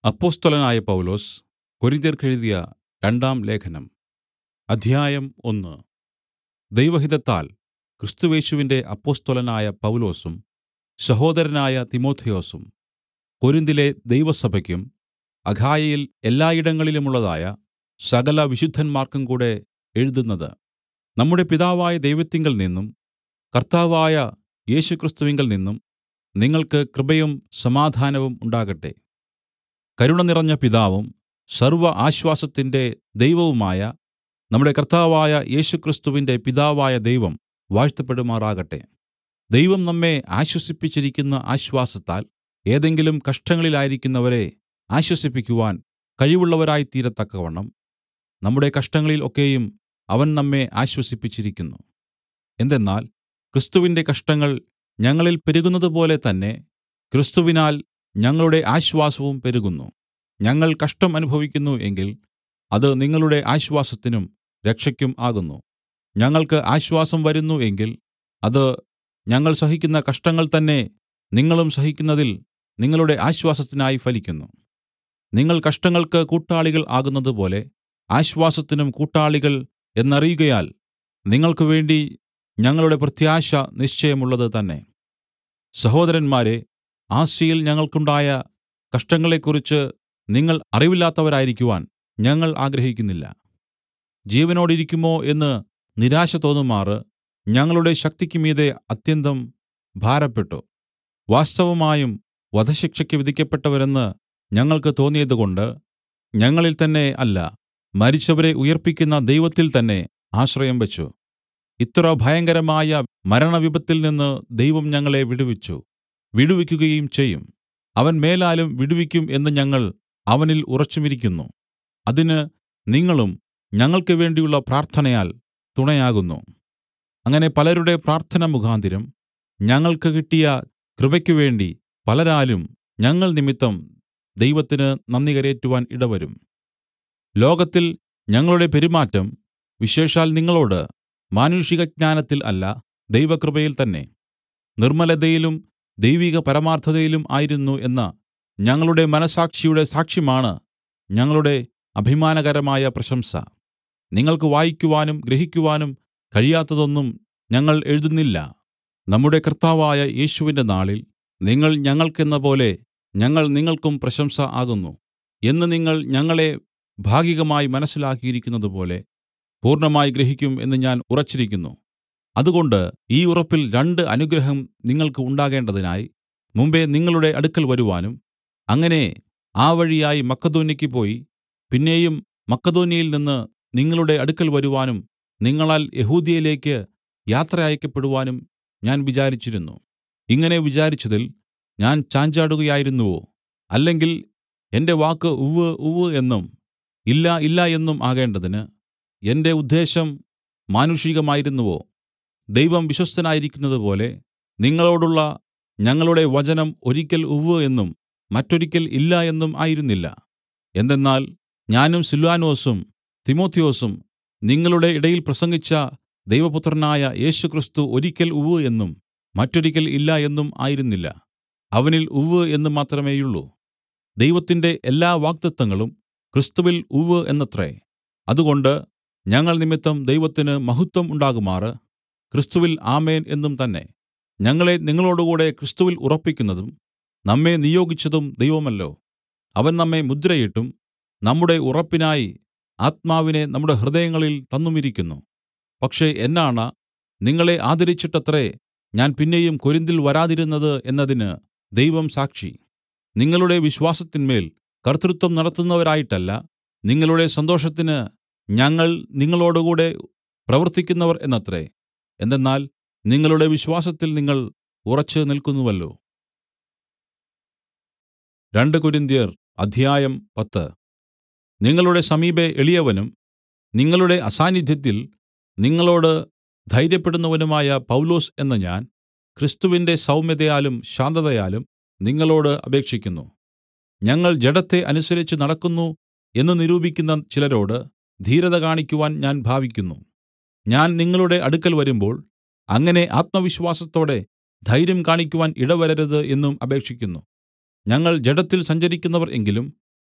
അപ്പൊസ്തലനായ പൗലൊസ് കൊരിന്ത്യർക്കെഴുതിയ രണ്ടാം ലേഖനം അധ്യായം ഒന്ന് ദൈവഹിതത്താൽ ക്രിസ്തുയേശുവിന്റെ അപ്പൊസ്തലനായ പൗലൊസും സഹോദരനായ തിമൊഥെയൊസും കൊരിന്തിലെ ദൈവസഭയ്ക്കും അഖായയിൽ എല്ലായിടങ്ങളിലുമുള്ളതായ സകല വിശുദ്ധന്മാർക്കും കൂടെ എഴുതുന്നത് നമ്മുടെ പിതാവായ ദൈവത്തിങ്കൽ നിന്നും കർത്താവായ യേശുക്രിസ്തുവിങ്കൽ നിന്നും നിങ്ങൾക്ക് കൃപയും സമാധാനവും ഉണ്ടാകട്ടെ കരുണ നിറഞ്ഞ പിതാവും സർവ്വ ആശ്വാസത്തിന്റെ ദൈവവുമായ നമ്മുടെ കർത്താവായ യേശുക്രിസ്തുവിന്റെ പിതാവായ ദൈവം വാഴ്ത്തപ്പെടുമാറാകട്ടെ ദൈവം നമ്മെ ആശ്വസിപ്പിച്ചിരിക്കുന്ന ആശ്വാസത്താൽ ഏതെങ്കിലും കഷ്ടങ്ങളിലായിരിക്കുന്നവരെ ആശ്വസിപ്പിക്കുവാൻ കഴിവുള്ളവരായിത്തീരത്തക്കവണ്ണം നമ്മുടെ കഷ്ടങ്ങളിൽ ഒക്കെയും അവൻ നമ്മെ ആശ്വസിപ്പിച്ചിരിക്കുന്നു എന്തെന്നാൽ ക്രിസ്തുവിന്റെ കഷ്ടങ്ങൾ ഞങ്ങളിൽ പെരുകുന്നതുപോലെ തന്നെ ക്രിസ്തുവിനാൽ ഞങ്ങളുടെ ആശ്വാസവും പെരുകുന്നു ഞങ്ങൾ കഷ്ടം അനുഭവിക്കുന്നു എങ്കിൽ അത് നിങ്ങളുടെ ആശ്വാസത്തിനും രക്ഷയ്ക്കും ആകുന്നു ഞങ്ങൾക്ക് ആശ്വാസം വരുന്നു എങ്കിൽ അത് ഞങ്ങൾ സഹിക്കുന്ന കഷ്ടങ്ങൾ തന്നെ നിങ്ങളും സഹിക്കുന്നതിൽ നിങ്ങളുടെ ആശ്വാസത്തിനായി ഫലിക്കുന്നു നിങ്ങൾ കഷ്ടങ്ങൾക്ക് കൂട്ടാളികൾ ആകുന്നതുപോലെ ആശ്വാസത്തിനും കൂട്ടാളികൾ എന്നറിയുകയാൽ നിങ്ങൾക്ക് വേണ്ടി ഞങ്ങളുടെ പ്രത്യാശ നിശ്ചയമുള്ളത് തന്നെ സഹോദരന്മാരേ ആസ്യയിൽ ഞങ്ങൾക്കുണ്ടായ കഷ്ടങ്ങളെക്കുറിച്ച് നിങ്ങൾ അറിവില്ലാത്തവരായിരിക്കുവാൻ ഞങ്ങൾ ആഗ്രഹിക്കുന്നില്ല ജീവനോടിരിക്കുമോ എന്ന് നിരാശ തോന്നുമാറ് ഞങ്ങളുടെ ശക്തിക്ക് മീതെ അത്യന്തം ഭാരപ്പെട്ടു വാസ്തവമായും വധശിക്ഷയ്ക്ക് വിധിക്കപ്പെട്ടവരെന്ന് ഞങ്ങൾക്ക് തോന്നിയതുകൊണ്ട് ഞങ്ങളിൽ തന്നെ അല്ല മരിച്ചവരെ ഉയിർപ്പിക്കുന്ന ദൈവത്തിൽ തന്നെ ആശ്രയം വെച്ച് ഇത്ര ഭയങ്കരമായ മരണവിപത്തിൽ നിന്ന് ദൈവം ഞങ്ങളെ വിടുവിച്ചു വിടുവിക്കുകയും ചെയ്യും അവൻ മേലാലും വിടുവിക്കും എന്ന് ഞങ്ങൾ അവനിൽ ഉറച്ചുമിരിക്കുന്നു അതിന് നിങ്ങളും ഞങ്ങൾക്ക് വേണ്ടിയുള്ള പ്രാർത്ഥനയാൽ തുണയാകുന്നു അങ്ങനെ പലരുടെ പ്രാർത്ഥന മുഖാന്തരം ഞങ്ങൾക്ക് കിട്ടിയ കൃപയ്ക്ക് വേണ്ടി പലരാലും ഞങ്ങൾ നിമിത്തം ദൈവത്തിന് നന്ദി കരേറ്റുവാൻ ഇടവരും ലോകത്തിൽ ഞങ്ങളുടെ പെരുമാറ്റം വിശേഷാൽ നിങ്ങളോട് മാനുഷിക ജ്ഞാനത്തിൽ അല്ല ദൈവകൃപയിൽ തന്നെ നിർമ്മലതയിലും ദൈവിക പരമാർത്ഥതയിലും ആയിരുന്നു എന്ന ഞങ്ങളുടെ മനസാക്ഷിയുടെ സാക്ഷ്യമാണ് ഞങ്ങളുടെ അഭിമാനകരമായ പ്രശംസ നിങ്ങൾക്ക് വായിക്കുവാനും ഗ്രഹിക്കുവാനും കഴിയാത്തതൊന്നും ഞങ്ങൾ എഴുതുന്നില്ല നമ്മുടെ കർത്താവായ യേശുവിന്റെ നാളിൽ നിങ്ങൾ ഞങ്ങൾക്കെന്ന പോലെ ഞങ്ങൾ നിങ്ങൾക്കും പ്രശംസ ആകുന്നു എന്ന് നിങ്ങൾ ഞങ്ങളെ ഭാഗികമായി മനസ്സിലാക്കിയിരിക്കുന്നതുപോലെ പൂർണ്ണമായി ഗ്രഹിക്കും എന്ന് ഞാൻ ഉറച്ചിരിക്കുന്നു അതുകൊണ്ട് ഈ ഉറപ്പിൽ രണ്ട് അനുഗ്രഹം നിങ്ങൾക്ക് ഉണ്ടാകേണ്ടതിനായി മുമ്പെ നിങ്ങളുടെ അടുക്കൽ വരുവാനും അങ്ങനെ ആ വഴിയായി മക്കെദോന്യയ്ക്ക് പോയി പിന്നെയും മക്കെദോന്യയിൽ നിന്ന് നിങ്ങളുടെ അടുക്കൽ വരുവാനും നിങ്ങളാൽ യഹൂദ്യയിലേക്ക് യാത്ര അയക്കപ്പെടുവാനും ഞാൻ വിചാരിച്ചിരുന്നു ഇങ്ങനെ വിചാരിച്ചതിൽ ഞാൻ ചാഞ്ചാടുകയായിരുന്നുവോ അല്ലെങ്കിൽ എന്റെ വാക്ക് ഉവ്വ് ഉവ്വ് എന്നും ഇല്ല ഇല്ല എന്നും ആകേണ്ടതിന് എന്റെ ഉദ്ദേശം മാനുഷികമായിരുന്നുവോ ദൈവം വിശ്വസ്തനായിരിക്കുന്നതുപോലെ നിങ്ങളോടുള്ള ഞങ്ങളുടെ വചനം ഒരിക്കൽ ഉവ്വ് എന്നും മറ്റൊരിക്കൽ ഇല്ല എന്നും ആയിരുന്നില്ല എന്തെന്നാൽ ഞാനും സില്വാനോസും തിമോഥെയോസും നിങ്ങളുടെ ഇടയിൽ പ്രസംഗിച്ച ദൈവപുത്രനായ യേശുക്രിസ്തു ഒരിക്കൽ ഉവ്വ് എന്നും മറ്റൊരിക്കൽ ഇല്ല എന്നും ആയിരുന്നില്ല അവനിൽ ഉവ്വ് എന്ന് മാത്രമേയുള്ളൂ ദൈവത്തിന്റെ എല്ലാ വാഗ്ദത്തങ്ങളും ക്രിസ്തുവിൽ ഉവ്വ് എന്നത്രേ അതുകൊണ്ട് ഞങ്ങൾ നിമിത്തം ദൈവത്തിന് മഹത്വം ഉണ്ടാകുമാറ് ക്രിസ്തുവിൽ ആമേൻ എന്നും തന്നെ ഞങ്ങളെ നിങ്ങളോടുകൂടെ ക്രിസ്തുവിൽ ഉറപ്പിക്കുന്നതും നമ്മെ നിയോഗിച്ചതും ദൈവമല്ലോ അവൻ നമ്മെ മുദ്രയിട്ടും നമ്മുടെ ഉറപ്പിനായി ആത്മാവിനെ നമ്മുടെ ഹൃദയങ്ങളിൽ തന്നുമിരിക്കുന്നു പക്ഷേ എന്നാണ നിങ്ങളെ ആദരിച്ചിട്ടത്രേ ഞാൻ പിന്നെയും കൊരിന്തിൽ വരാതിരുന്നത് എന്നതിന് ദൈവം സാക്ഷി നിങ്ങളുടെ വിശ്വാസത്തിന്മേൽ കർത്തൃത്വം നടത്തുന്നവരായിട്ടല്ല നിങ്ങളുടെ സന്തോഷത്തിന് ഞങ്ങൾ നിങ്ങളോടുകൂടെ പ്രവർത്തിക്കുന്നവർ എന്നത്രേ എന്തെന്നാൽ നിങ്ങളുടെ വിശ്വാസത്തിൽ നിങ്ങൾ ഉറച്ചു നിൽക്കുന്നുവല്ലോ രണ്ട് കൊരിന്ത്യർ അധ്യായം പത്ത് നിങ്ങളുടെ സമീപെ എളിയവനും നിങ്ങളുടെ അസാന്നിധ്യത്തിൽ നിങ്ങളോട് ധൈര്യപ്പെടുന്നവനുമായ പൗലോസ് എന്ന ഞാൻ ക്രിസ്തുവിന്റെ സൗമ്യതയാലും ശാന്തതയാലും നിങ്ങളോട് അപേക്ഷിക്കുന്നു ഞങ്ങൾ ജഡത്തെ അനുസരിച്ച് നടക്കുന്നു എന്ന് നിരൂപിക്കുന്ന ചിലരോട് ധീരത കാണിക്കുവാൻ ഞാൻ ഭാവിക്കുന്നു ഞാൻ നിങ്ങളുടെ അടുക്കൽ വരുമ്പോൾ അങ്ങനെ ആത്മവിശ്വാസത്തോടെ ധൈര്യം കാണിക്കുവാൻ ഇടവരരുത് എന്നും അപേക്ഷിക്കുന്നു ഞങ്ങൾ ജഡത്തിൽ സഞ്ചരിക്കുന്നവർ എങ്കിലും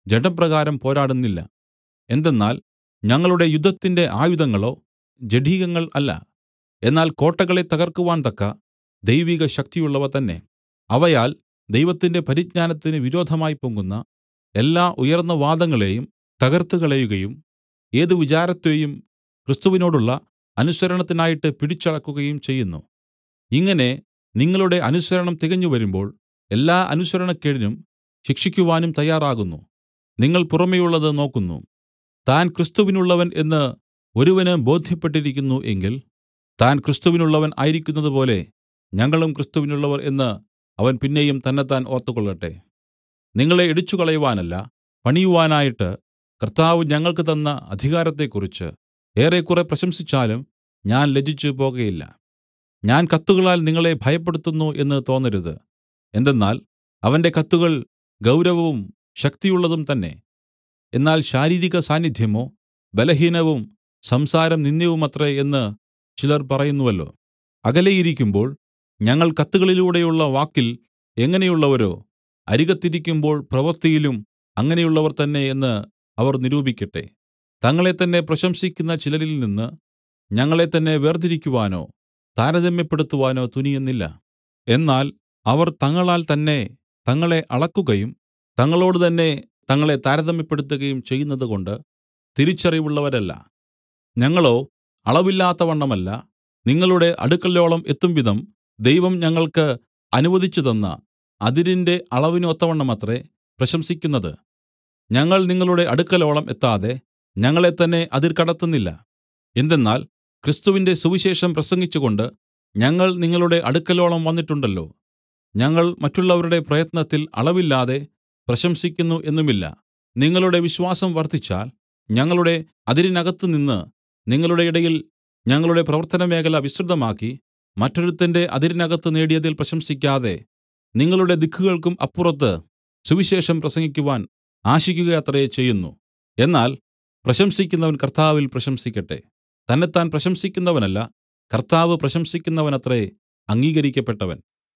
ജഡപ്രകാരം പോരാടുന്നില്ല എന്തെന്നാൽ ഞങ്ങളുടെ യുദ്ധത്തിന്റെ ആയുധങ്ങളോ ജഡികങ്ങൾ അല്ല എന്നാൽ കോട്ടകളെ തകർക്കുവാൻ തക്ക ദൈവിക ശക്തിയുള്ളവ തന്നെ അവയാൽ ദൈവത്തിന്റെ പരിജ്ഞാനത്തിന് വിരോധമായി പൊങ്ങുന്ന എല്ലാ ഉയർന്ന വാദങ്ങളെയും തകർത്തുകളയുകയും ഏത് വിചാരത്തെയും ക്രിസ്തുവിനോടുള്ള അനുസരണത്തിനായിട്ട് പിടിച്ചടക്കുകയും ചെയ്യുന്നു ഇങ്ങനെ നിങ്ങളുടെ അനുസരണം തികഞ്ഞു വരുമ്പോൾ എല്ലാ അനുസരണക്കേടിനും ശിക്ഷിക്കുവാനും തയ്യാറാകുന്നു നിങ്ങൾ പുറമെയുള്ളത് നോക്കുന്നു താൻ ക്രിസ്തുവിനുള്ളവൻ എന്ന് ഒരുവന് ബോധ്യപ്പെട്ടിരിക്കുന്നു എങ്കിൽ താൻ ക്രിസ്തുവിനുള്ളവൻ ആയിരിക്കുന്നതുപോലെ ഞങ്ങളും ക്രിസ്തുവിനുള്ളവർ എന്ന് അവൻ പിന്നെയും തന്നെത്താൻ ഓർത്തുകൊള്ളട്ടെ നിങ്ങളെ ഇടിച്ചുകളയുവാനല്ല പണിയുവാനായിട്ട് കർത്താവ് ഞങ്ങൾക്ക് തന്ന അധികാരത്തെക്കുറിച്ച് ഏറെക്കുറെ പ്രശംസിച്ചാലും ഞാൻ ലജ്ജിച്ചു പോകയില്ല ഞാൻ കത്തുകളാൽ നിങ്ങളെ ഭയപ്പെടുത്തുന്നു എന്ന് തോന്നരുത് എന്തെന്നാൽ അവന്റെ കത്തുകൾ ഗൗരവവും ശക്തിയുള്ളതും തന്നെ എന്നാൽ ശാരീരിക സാന്നിധ്യമോ ബലഹീനവും സംസാരം നിന്ദ്യവുമത്രേ എന്ന് ചിലർ പറയുന്നുവല്ലോ അകലെയിരിക്കുമ്പോൾ ഞങ്ങൾ കത്തുകളിലൂടെയുള്ള വാക്കിൽ എങ്ങനെയുള്ളവരോ അരികത്തിരിക്കുമ്പോൾ പ്രവൃത്തിയിലും അങ്ങനെയുള്ളവർ തന്നെ എന്ന് അവർ നിരൂപിക്കട്ടെ തങ്ങളെ തന്നെ പ്രശംസിക്കുന്ന ചിലരിൽ നിന്ന് ഞങ്ങളെ തന്നെ വേർതിരിക്കുവാനോ താരതമ്യപ്പെടുത്തുവാനോ തുനിയുന്നില്ല എന്നാൽ അവർ തങ്ങളാൽ തന്നെ തങ്ങളെ അളക്കുകയും തങ്ങളോട് തന്നെ തങ്ങളെ താരതമ്യപ്പെടുത്തുകയും ചെയ്യുന്നതുകൊണ്ട് തിരിച്ചറിവുള്ളവരല്ല ഞങ്ങളോ അളവില്ലാത്തവണ്ണമല്ല നിങ്ങളുടെ അടുക്കലോളം എത്തുംവിധം ദൈവം ഞങ്ങൾക്ക് അനുവദിച്ചു തന്ന അതിരിന്റെ അളവിന് ഒത്തവണ്ണമത്രേ പ്രശംസിക്കുന്നത് ഞങ്ങൾ നിങ്ങളുടെ അടുക്കലോളം എത്താതെ ഞങ്ങളെ തന്നെ അതിർ കടത്തുന്നില്ല എന്തെന്നാൽ ക്രിസ്തുവിന്റെ സുവിശേഷം പ്രസംഗിച്ചുകൊണ്ട് ഞങ്ങൾ നിങ്ങളുടെ അടുക്കലോളം വന്നിട്ടുണ്ടല്ലോ ഞങ്ങൾ മറ്റുള്ളവരുടെ പ്രയത്നത്തിൽ അളവില്ലാതെ പ്രശംസിക്കുന്നു എന്നുമില്ല നിങ്ങളുടെ വിശ്വാസം വർദ്ധിച്ചാൽ ഞങ്ങളുടെ അതിരിനകത്ത് നിന്ന് നിങ്ങളുടെ ഇടയിൽ ഞങ്ങളുടെ പ്രവർത്തനമേഖല വിസ്തൃതമാക്കി മറ്റൊരുത്തന്റെ അതിരിനകത്ത് നേടിയതിൽ പ്രശംസിക്കാതെ നിങ്ങളുടെ ദിക്കുകൾക്കും അപ്പുറത്ത് സുവിശേഷം പ്രസംഗിക്കുവാൻ ആശിക്കുകയത്രേ ചെയ്യുന്നു എന്നാൽ പ്രശംസിക്കുന്നവൻ കർത്താവിൽ പ്രശംസിക്കട്ടെ തന്നെത്താൻ പ്രശംസിക്കുന്നവനല്ല കർത്താവ് പ്രശംസിക്കുന്നവനത്രേ അംഗീകരിക്കപ്പെട്ടവൻ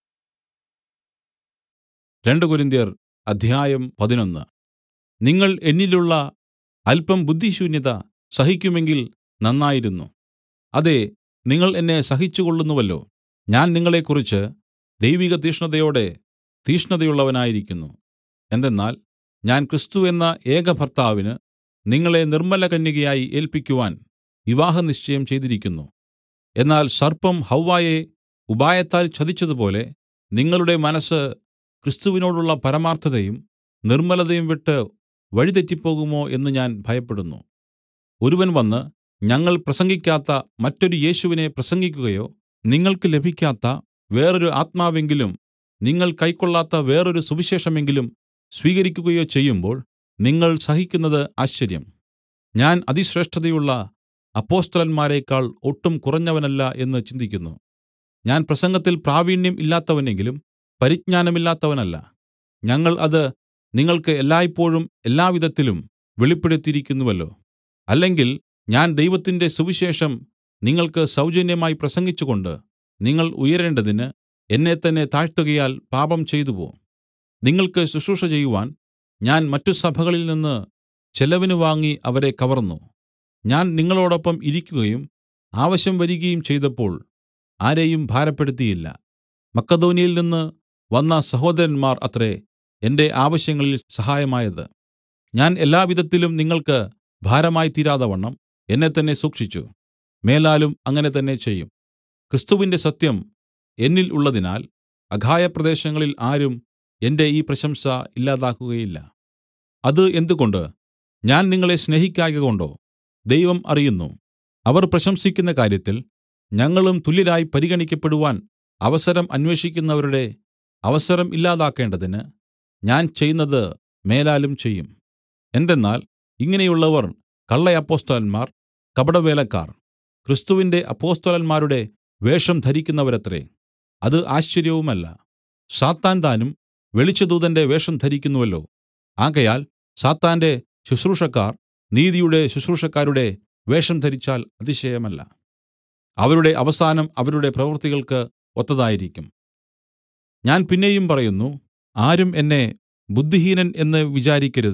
രണ്ട് കൊരിന്ത്യർ അധ്യായം പതിനൊന്ന് നിങ്ങൾ എന്നിലുള്ള അല്പം ബുദ്ധിശൂന്യത സഹിക്കുമെങ്കിൽ നന്നായിരുന്നു അതെ നിങ്ങൾ എന്നെ സഹിച്ചുകൊള്ളുന്നുവല്ലോ ഞാൻ നിങ്ങളെക്കുറിച്ച് ദൈവിക തീഷ്ണതയോടെ തീഷ്ണതയുള്ളവനായിരിക്കുന്നു എന്തെന്നാൽ ഞാൻ ക്രിസ്തു എന്ന ഏക ഭർത്താവിന് നിങ്ങളെ നിർമ്മല കന്യകയായി ഏൽപ്പിക്കുവാൻ വിവാഹനിശ്ചയം ചെയ്തിരിക്കുന്നു എന്നാൽ സർപ്പം ഹൗവായെ ഉപായത്താൽ ചതിച്ചതുപോലെ നിങ്ങളുടെ മനസ്സ് ക്രിസ്തുവിനോടുള്ള പരമാർത്ഥതയും നിർമ്മലതയും വിട്ട് വഴിതെറ്റിപ്പോകുമോ എന്ന് ഞാൻ ഭയപ്പെടുന്നു ഒരുവൻ വന്ന് ഞങ്ങൾ പ്രസംഗിക്കാത്ത മറ്റൊരു യേശുവിനെ പ്രസംഗിക്കുകയോ നിങ്ങൾക്ക് ലഭിക്കാത്ത വേറൊരു ആത്മാവെങ്കിലും നിങ്ങൾ കൈക്കൊള്ളാത്ത വേറൊരു സുവിശേഷമെങ്കിലും സ്വീകരിക്കുകയോ ചെയ്യുമ്പോൾ നിങ്ങൾ സഹിക്കുന്നത് ആശ്ചര്യം ഞാൻ അതിശ്രേഷ്ഠതയുള്ള അപ്പൊസ്തലന്മാരെക്കാൾ ഒട്ടും കുറഞ്ഞവനല്ല എന്ന് ചിന്തിക്കുന്നു ഞാൻ പ്രസംഗത്തിൽ പ്രാവീണ്യം ഇല്ലാത്തവനെങ്കിലും പരിജ്ഞാനമില്ലാത്തവനല്ല ഞങ്ങൾ അത് നിങ്ങൾക്ക് എല്ലായ്പോഴും എല്ലാവിധത്തിലും വെളിപ്പെടുത്തിയിരിക്കുന്നുവല്ലോ അല്ലെങ്കിൽ ഞാൻ ദൈവത്തിന്റെ സുവിശേഷം നിങ്ങൾക്ക് സൗജന്യമായി പ്രസംഗിച്ചുകൊണ്ട് നിങ്ങൾ ഉയരേണ്ടതിന് എന്നെത്തന്നെ താഴ്ത്തുകയാൽ പാപം ചെയ്തുവോ നിങ്ങൾക്ക് ശുശ്രൂഷ ചെയ്യുവാൻ ഞാൻ മറ്റു സഭകളിൽ നിന്ന് ചെലവിന് വാങ്ങി അവരെ കവർന്നു ഞാൻ നിങ്ങളോടൊപ്പം ഇരിക്കുകയും ആവശ്യം വരികയും ചെയ്തപ്പോൾ ആരെയും ഭാരപ്പെടുത്തിയില്ല മക്കെദോന്യയിൽ നിന്ന് വന്ന സഹോദരന്മാർ അത്രേ എന്റെ ആവശ്യങ്ങളിൽ സഹായമായത് ഞാൻ എല്ലാവിധത്തിലും നിങ്ങൾക്ക് ഭാരമായി തീരാതവണ്ണം എന്നെത്തന്നെ സൂക്ഷിച്ചു മേലാലും അങ്ങനെ തന്നെ ചെയ്യും ക്രിസ്തുവിന്റെ സത്യം എന്നിൽ ഉള്ളതിനാൽ അഖായപ്രദേശങ്ങളിൽ ആരും എന്റെ ഈ പ്രശംസ ഇല്ലാതാക്കുകയില്ല അത് എന്തുകൊണ്ട് ഞാൻ നിങ്ങളെ സ്നേഹിക്കായ്കകൊണ്ടോ ദൈവം അറിയുന്നു അവർ പ്രശംസിക്കുന്ന കാര്യത്തിൽ ഞങ്ങളും തുല്യരായി പരിഗണിക്കപ്പെടുവാൻ അവസരം അന്വേഷിക്കുന്നവരുടെ അവസരം ഇല്ലാതാക്കേണ്ടതിന് ഞാൻ ചെയ്യുന്നത് മേലാലും ചെയ്യും എന്തെന്നാൽ ഇങ്ങനെയുള്ളവർ കള്ളയപ്പൊസ്തലന്മാർ കപടവേലക്കാർ ക്രിസ്തുവിന്റെ അപ്പൊസ്തലന്മാരുടെ വേഷം ധരിക്കുന്നവരത്രേ അത് ആശ്ചര്യവുമല്ല സാത്താൻ താനും വെളിച്ചദൂതന്റെ വേഷം ധരിക്കുന്നുവല്ലോ ആകയാൽ സാത്താന്റെ ശുശ്രൂഷക്കാർ നീതിയുടെ ശുശ്രൂഷക്കാരുടെ വേഷം ധരിച്ചാൽ അതിശയമല്ല അവരുടെ അവസാനം അവരുടെ പ്രവൃത്തികൾക്ക് ഒത്തതായിരിക്കും ഞാൻ പിന്നെയും പറയുന്നു ആരും എന്നെ ബുദ്ധിഹീനൻ എന്ന് വിചാരിക്കരുത്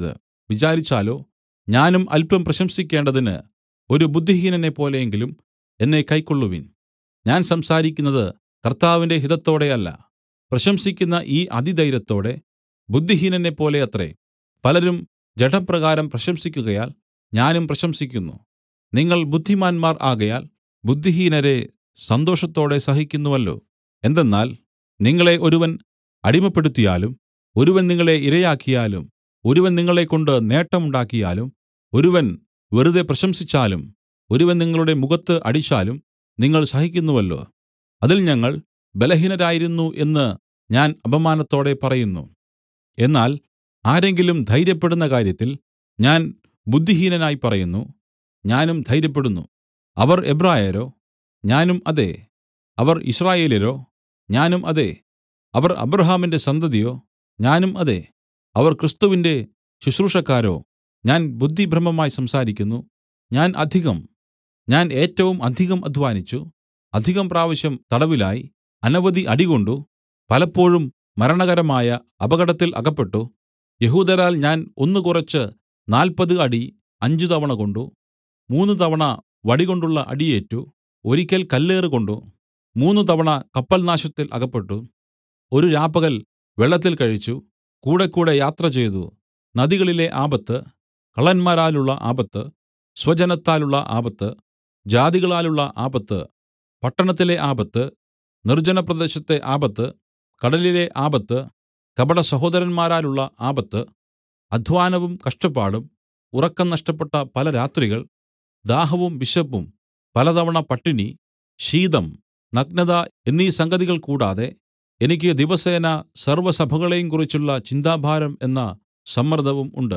വിചാരിച്ചാലോ ഞാനും അല്പം പ്രശംസിക്കേണ്ടതിന് ഒരു ബുദ്ധിഹീനനെപ്പോലെയെങ്കിലും എന്നെ കൈക്കൊള്ളുവിൻ ഞാൻ സംസാരിക്കുന്നത് കർത്താവിന്റെ ഹിതത്തോടെ അല്ല പ്രശംസിക്കുന്ന ഈ അതിധൈര്യത്തോടെ ബുദ്ധിഹീനനെപ്പോലെ അത്രേ പലരും ജഡപ്രകാരം പ്രശംസിക്കുകയാൽ ഞാനും പ്രശംസിക്കുന്നു നിങ്ങൾ ബുദ്ധിമാന്മാർ ആകയാൽ ബുദ്ധിഹീനരെ സന്തോഷത്തോടെ സഹിക്കുന്നുവല്ലോ എന്തെന്നാൽ നിങ്ങളെ ഒരുവൻ അടിമപ്പെടുത്തിയാലും ഒരുവൻ നിങ്ങളെ ഇരയാക്കിയാലും ഒരുവൻ നിങ്ങളെക്കൊണ്ട് നേട്ടമുണ്ടാക്കിയാലും ഒരുവൻ വെറുതെ പ്രശംസിച്ചാലും ഒരുവൻ നിങ്ങളുടെ മുഖത്ത് അടിച്ചാലും നിങ്ങൾ സഹിക്കുന്നുവല്ലോ അതിൽ ഞങ്ങൾ ബലഹീനരായിരുന്നു എന്ന് ഞാൻ അപമാനത്തോടെ പറയുന്നു എന്നാൽ ആരെങ്കിലും ധൈര്യപ്പെടുന്ന കാര്യത്തിൽ ഞാൻ ബുദ്ധിഹീനനായി പറയുന്നു ഞാനും ധൈര്യപ്പെടുന്നു അവർ എബ്രായരോ ഞാനും അതെ അവർ യിസ്രായേല്യരോ ഞാനും അതെ അവർ അബ്രാഹാമിന്റെ സന്തതിയോ ഞാനും അതെ അവർ ക്രിസ്തുവിന്റെ ശുശ്രൂഷക്കാരോ ഞാൻ ബുദ്ധിഭ്രമമായി സംസാരിക്കുന്നു ഞാൻ അധികം ഞാൻ ഏറ്റവും അധികം അദ്ധ്വാനിച്ചു അധികം പ്രാവശ്യം തടവിലായി അനവധി അടികൊണ്ടു പലപ്പോഴും മരണകരമായ അപകടത്തിൽ അകപ്പെട്ടു യഹൂദരാൽ ഞാൻ ഒന്ന് കുറച്ച് നാൽപ്പത് അടി അഞ്ച് തവണ കൊണ്ടു മൂന്ന് തവണ വടികൊണ്ടുള്ള അടിയേറ്റു ഒരിക്കൽ കല്ലേറ് കൊണ്ടു മൂന്ന് തവണ കപ്പൽ നാശത്തിൽ അകപ്പെട്ടു ഒരു രാപ്പകൽ വെള്ളത്തിൽ കഴിച്ചു കൂടെ കൂടെ യാത്ര ചെയ്തു നദികളിലെ ആപത്ത് കള്ളന്മാരാലുള്ള ആപത്ത് സ്വജനത്താലുള്ള ആപത്ത് ജാതികളാലുള്ള ആപത്ത് പട്ടണത്തിലെ ആപത്ത് നിർജ്ജന പ്രദേശത്തെ ആപത്ത് കടലിലെ ആപത്ത് കപട സഹോദരന്മാരാലുള്ള ആപത്ത് അധ്വാനവും കഷ്ടപ്പാടും ഉറക്കം നഷ്ടപ്പെട്ട പല രാത്രികൾ ദാഹവും വിശപ്പും പലതവണ പട്ടിണി ശീതം നഗ്നത എന്നീ സംഗതികൾ കൂടാതെ എനിക്ക് ദിവസേന സർവ്വസഭകളെയും കുറിച്ചുള്ള ചിന്താഭാരം എന്ന സമ്മർദ്ദവും ഉണ്ട്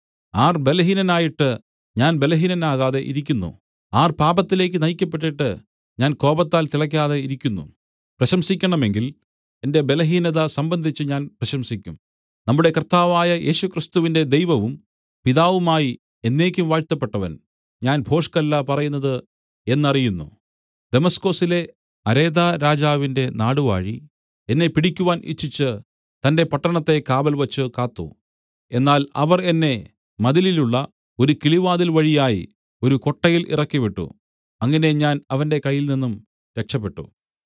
ആർ ബലഹീനനായിട്ട് ഞാൻ ബലഹീനനാകാതെ ഇരിക്കുന്നു ആർ പാപത്തിലേക്ക് നയിക്കപ്പെട്ടിട്ട് ഞാൻ കോപത്താൽ തിളയ്ക്കാതെ ഇരിക്കുന്നു പ്രശംസിക്കണമെങ്കിൽ എന്റെ ബലഹീനത സംബന്ധിച്ച് ഞാൻ പ്രശംസിക്കും നമ്മുടെ കർത്താവായ യേശുക്രിസ്തുവിന്റെ ദൈവവും പിതാവുമായി എന്നേക്കും വാഴ്ത്തപ്പെട്ടവൻ ഞാൻ ഭോഷ്കല്ല പറയുന്നത് എന്നറിയുന്നു ദമസ്കൊസിലെ അരേദാ രാജാവിന്റെ നാടുവാഴി എന്നെ പിടിക്കുവാൻ ഇച്ഛിച്ച് തന്റെ പട്ടണത്തെ കാവൽ വച്ച് കാത്തു എന്നാൽ അവർ എന്നെ മതിലിലുള്ള ഒരു കിളിവാതിൽ വഴിയായി ഒരു കൊട്ടയിൽ ഇറക്കിവിട്ടു അങ്ങനെ ഞാൻ അവന്റെ കയ്യിൽ നിന്നും രക്ഷപ്പെട്ടു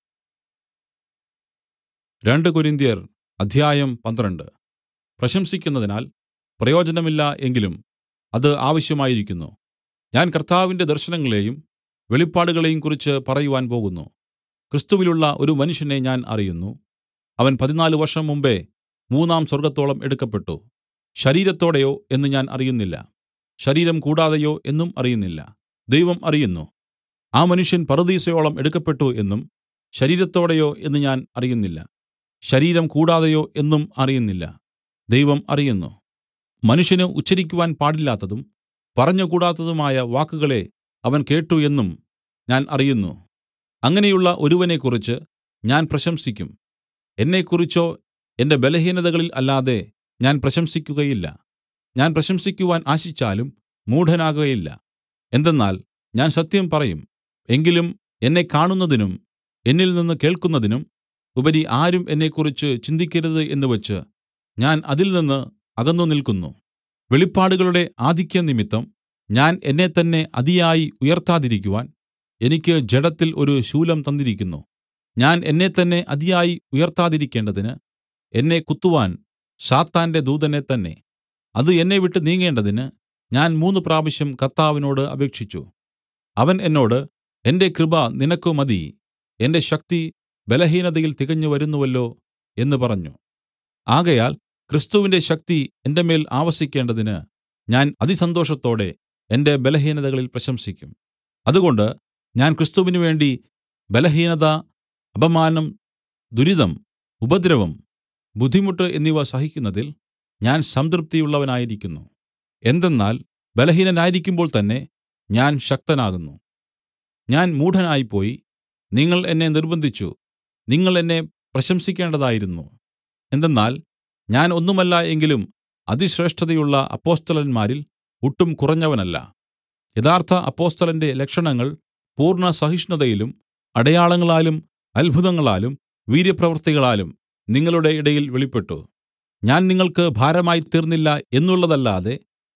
രണ്ട് കൊരിന്ത്യർ അധ്യായം പന്ത്രണ്ട് പ്രശംസിക്കുന്നതിനാൽ പ്രയോജനമില്ല എങ്കിലും അത് ആവശ്യമായിരിക്കുന്നു ഞാൻ കർത്താവിന്റെ ദർശനങ്ങളെയും വെളിപ്പാടുകളെയും കുറിച്ച് പറയുവാൻ പോകുന്നു ക്രിസ്തുവിലുള്ള ഒരു മനുഷ്യനെ ഞാൻ അറിയുന്നു അവൻ പതിനാല് വർഷം മുമ്പെ മൂന്നാം സ്വർഗ്ഗത്തോളം എടുക്കപ്പെട്ടു ശരീരത്തോടെയോ എന്ന് ഞാൻ അറിയുന്നില്ല ശരീരം കൂടാതെയോ എന്നും അറിയുന്നില്ല ദൈവം അറിയുന്നു ആ മനുഷ്യൻ പറുദീസയോളം എടുക്കപ്പെട്ടു എന്നും ശരീരത്തോടെയോ എന്ന് ഞാൻ അറിയുന്നില്ല ശരീരം കൂടാതെയോ എന്നും അറിയുന്നില്ല ദൈവം അറിയുന്നു മനുഷ്യന് ഉച്ചരിക്കുവാൻ പാടില്ലാത്തതും പറഞ്ഞുകൂടാത്തതുമായ വാക്കുകളെ അവൻ കേട്ടു എന്നും ഞാൻ അറിയുന്നു അങ്ങനെയുള്ള ഒരുവനെക്കുറിച്ച് ഞാൻ പ്രശംസിക്കും എന്നെക്കുറിച്ചോ എന്റെ ബലഹീനതകളിൽ അല്ലാതെ ഞാൻ പ്രശംസിക്കുകയില്ല ഞാൻ പ്രശംസിക്കുവാൻ ആശിച്ചാലും മൂഢനാകയില്ല എന്തെന്നാൽ ഞാൻ സത്യം പറയും എങ്കിലും എന്നെ കാണുന്നതിനും എന്നിൽ നിന്ന് കേൾക്കുന്നതിനും ഉപരി ആരും എന്നെക്കുറിച്ച് ചിന്തിക്കരുത് എന്ന് വെച്ച് ഞാൻ അതിൽ നിന്ന് അകന്നു നിൽക്കുന്നു വെളിപ്പാടുകളുടെ ആധിക്യം നിമിത്തം ഞാൻ എന്നെത്തന്നെ അതിയായി ഉയർത്താതിരിക്കുവാൻ എനിക്ക് ജഡത്തിൽ ഒരു ശൂലം തന്നിരിക്കുന്നു ഞാൻ എന്നെത്തന്നെ അതിയായി ഉയർത്താതിരിക്കേണ്ടതിന് എന്നെ കുത്തുവാൻ സാത്താന്റെ ദൂതനെ തന്നെ അത് എന്നെ വിട്ട് നീങ്ങേണ്ടതിന് ഞാൻ മൂന്ന് പ്രാവശ്യം കർത്താവിനോട് അപേക്ഷിച്ചു അവൻ എന്നോട് എന്റെ കൃപ നിനക്ക് മതി എന്റെ ശക്തി ബലഹീനതയിൽ തികഞ്ഞു വരുന്നുവല്ലോ എന്ന് പറഞ്ഞു ആകയാൽ ക്രിസ്തുവിന്റെ ശക്തി എന്റെ മേൽ ആവസിക്കേണ്ടതിന് ഞാൻ അതിസന്തോഷത്തോടെ എന്റെ ബലഹീനതകളിൽ പ്രശംസിക്കും അതുകൊണ്ട് ഞാൻ ക്രിസ്തുവിന് വേണ്ടി ബലഹീനത അപമാനം ദുരിതം ഉപദ്രവം ബുദ്ധിമുട്ട് എന്നിവ സഹിക്കുന്നതിൽ ഞാൻ സംതൃപ്തിയുള്ളവനായിരിക്കുന്നു എന്തെന്നാൽ ബലഹീനനായിരിക്കുമ്പോൾ തന്നെ ഞാൻ ശക്തനാകുന്നു ഞാൻ മൂഢനായിപ്പോയി നിങ്ങൾ എന്നെ നിർബന്ധിച്ചു നിങ്ങൾ എന്നെ പ്രശംസിക്കേണ്ടതായിരുന്നു എന്തെന്നാൽ ഞാൻ ഒന്നുമല്ല എങ്കിലും അതിശ്രേഷ്ഠതയുള്ള അപ്പൊസ്തലന്മാരിൽ ഒട്ടും കുറഞ്ഞവനല്ല യഥാർത്ഥ അപ്പൊസ്തലന്റെ ലക്ഷണങ്ങൾ പൂർണ്ണ സഹിഷ്ണുതയിലും അടയാളങ്ങളാലും അത്ഭുതങ്ങളാലും വീര്യപ്രവൃത്തികളാലും നിങ്ങളുടെ ഇടയിൽ വെളിപ്പെട്ടു ഞാൻ നിങ്ങൾക്ക് ഭാരമായി തീർന്നില്ല എന്നുള്ളതല്ലാതെ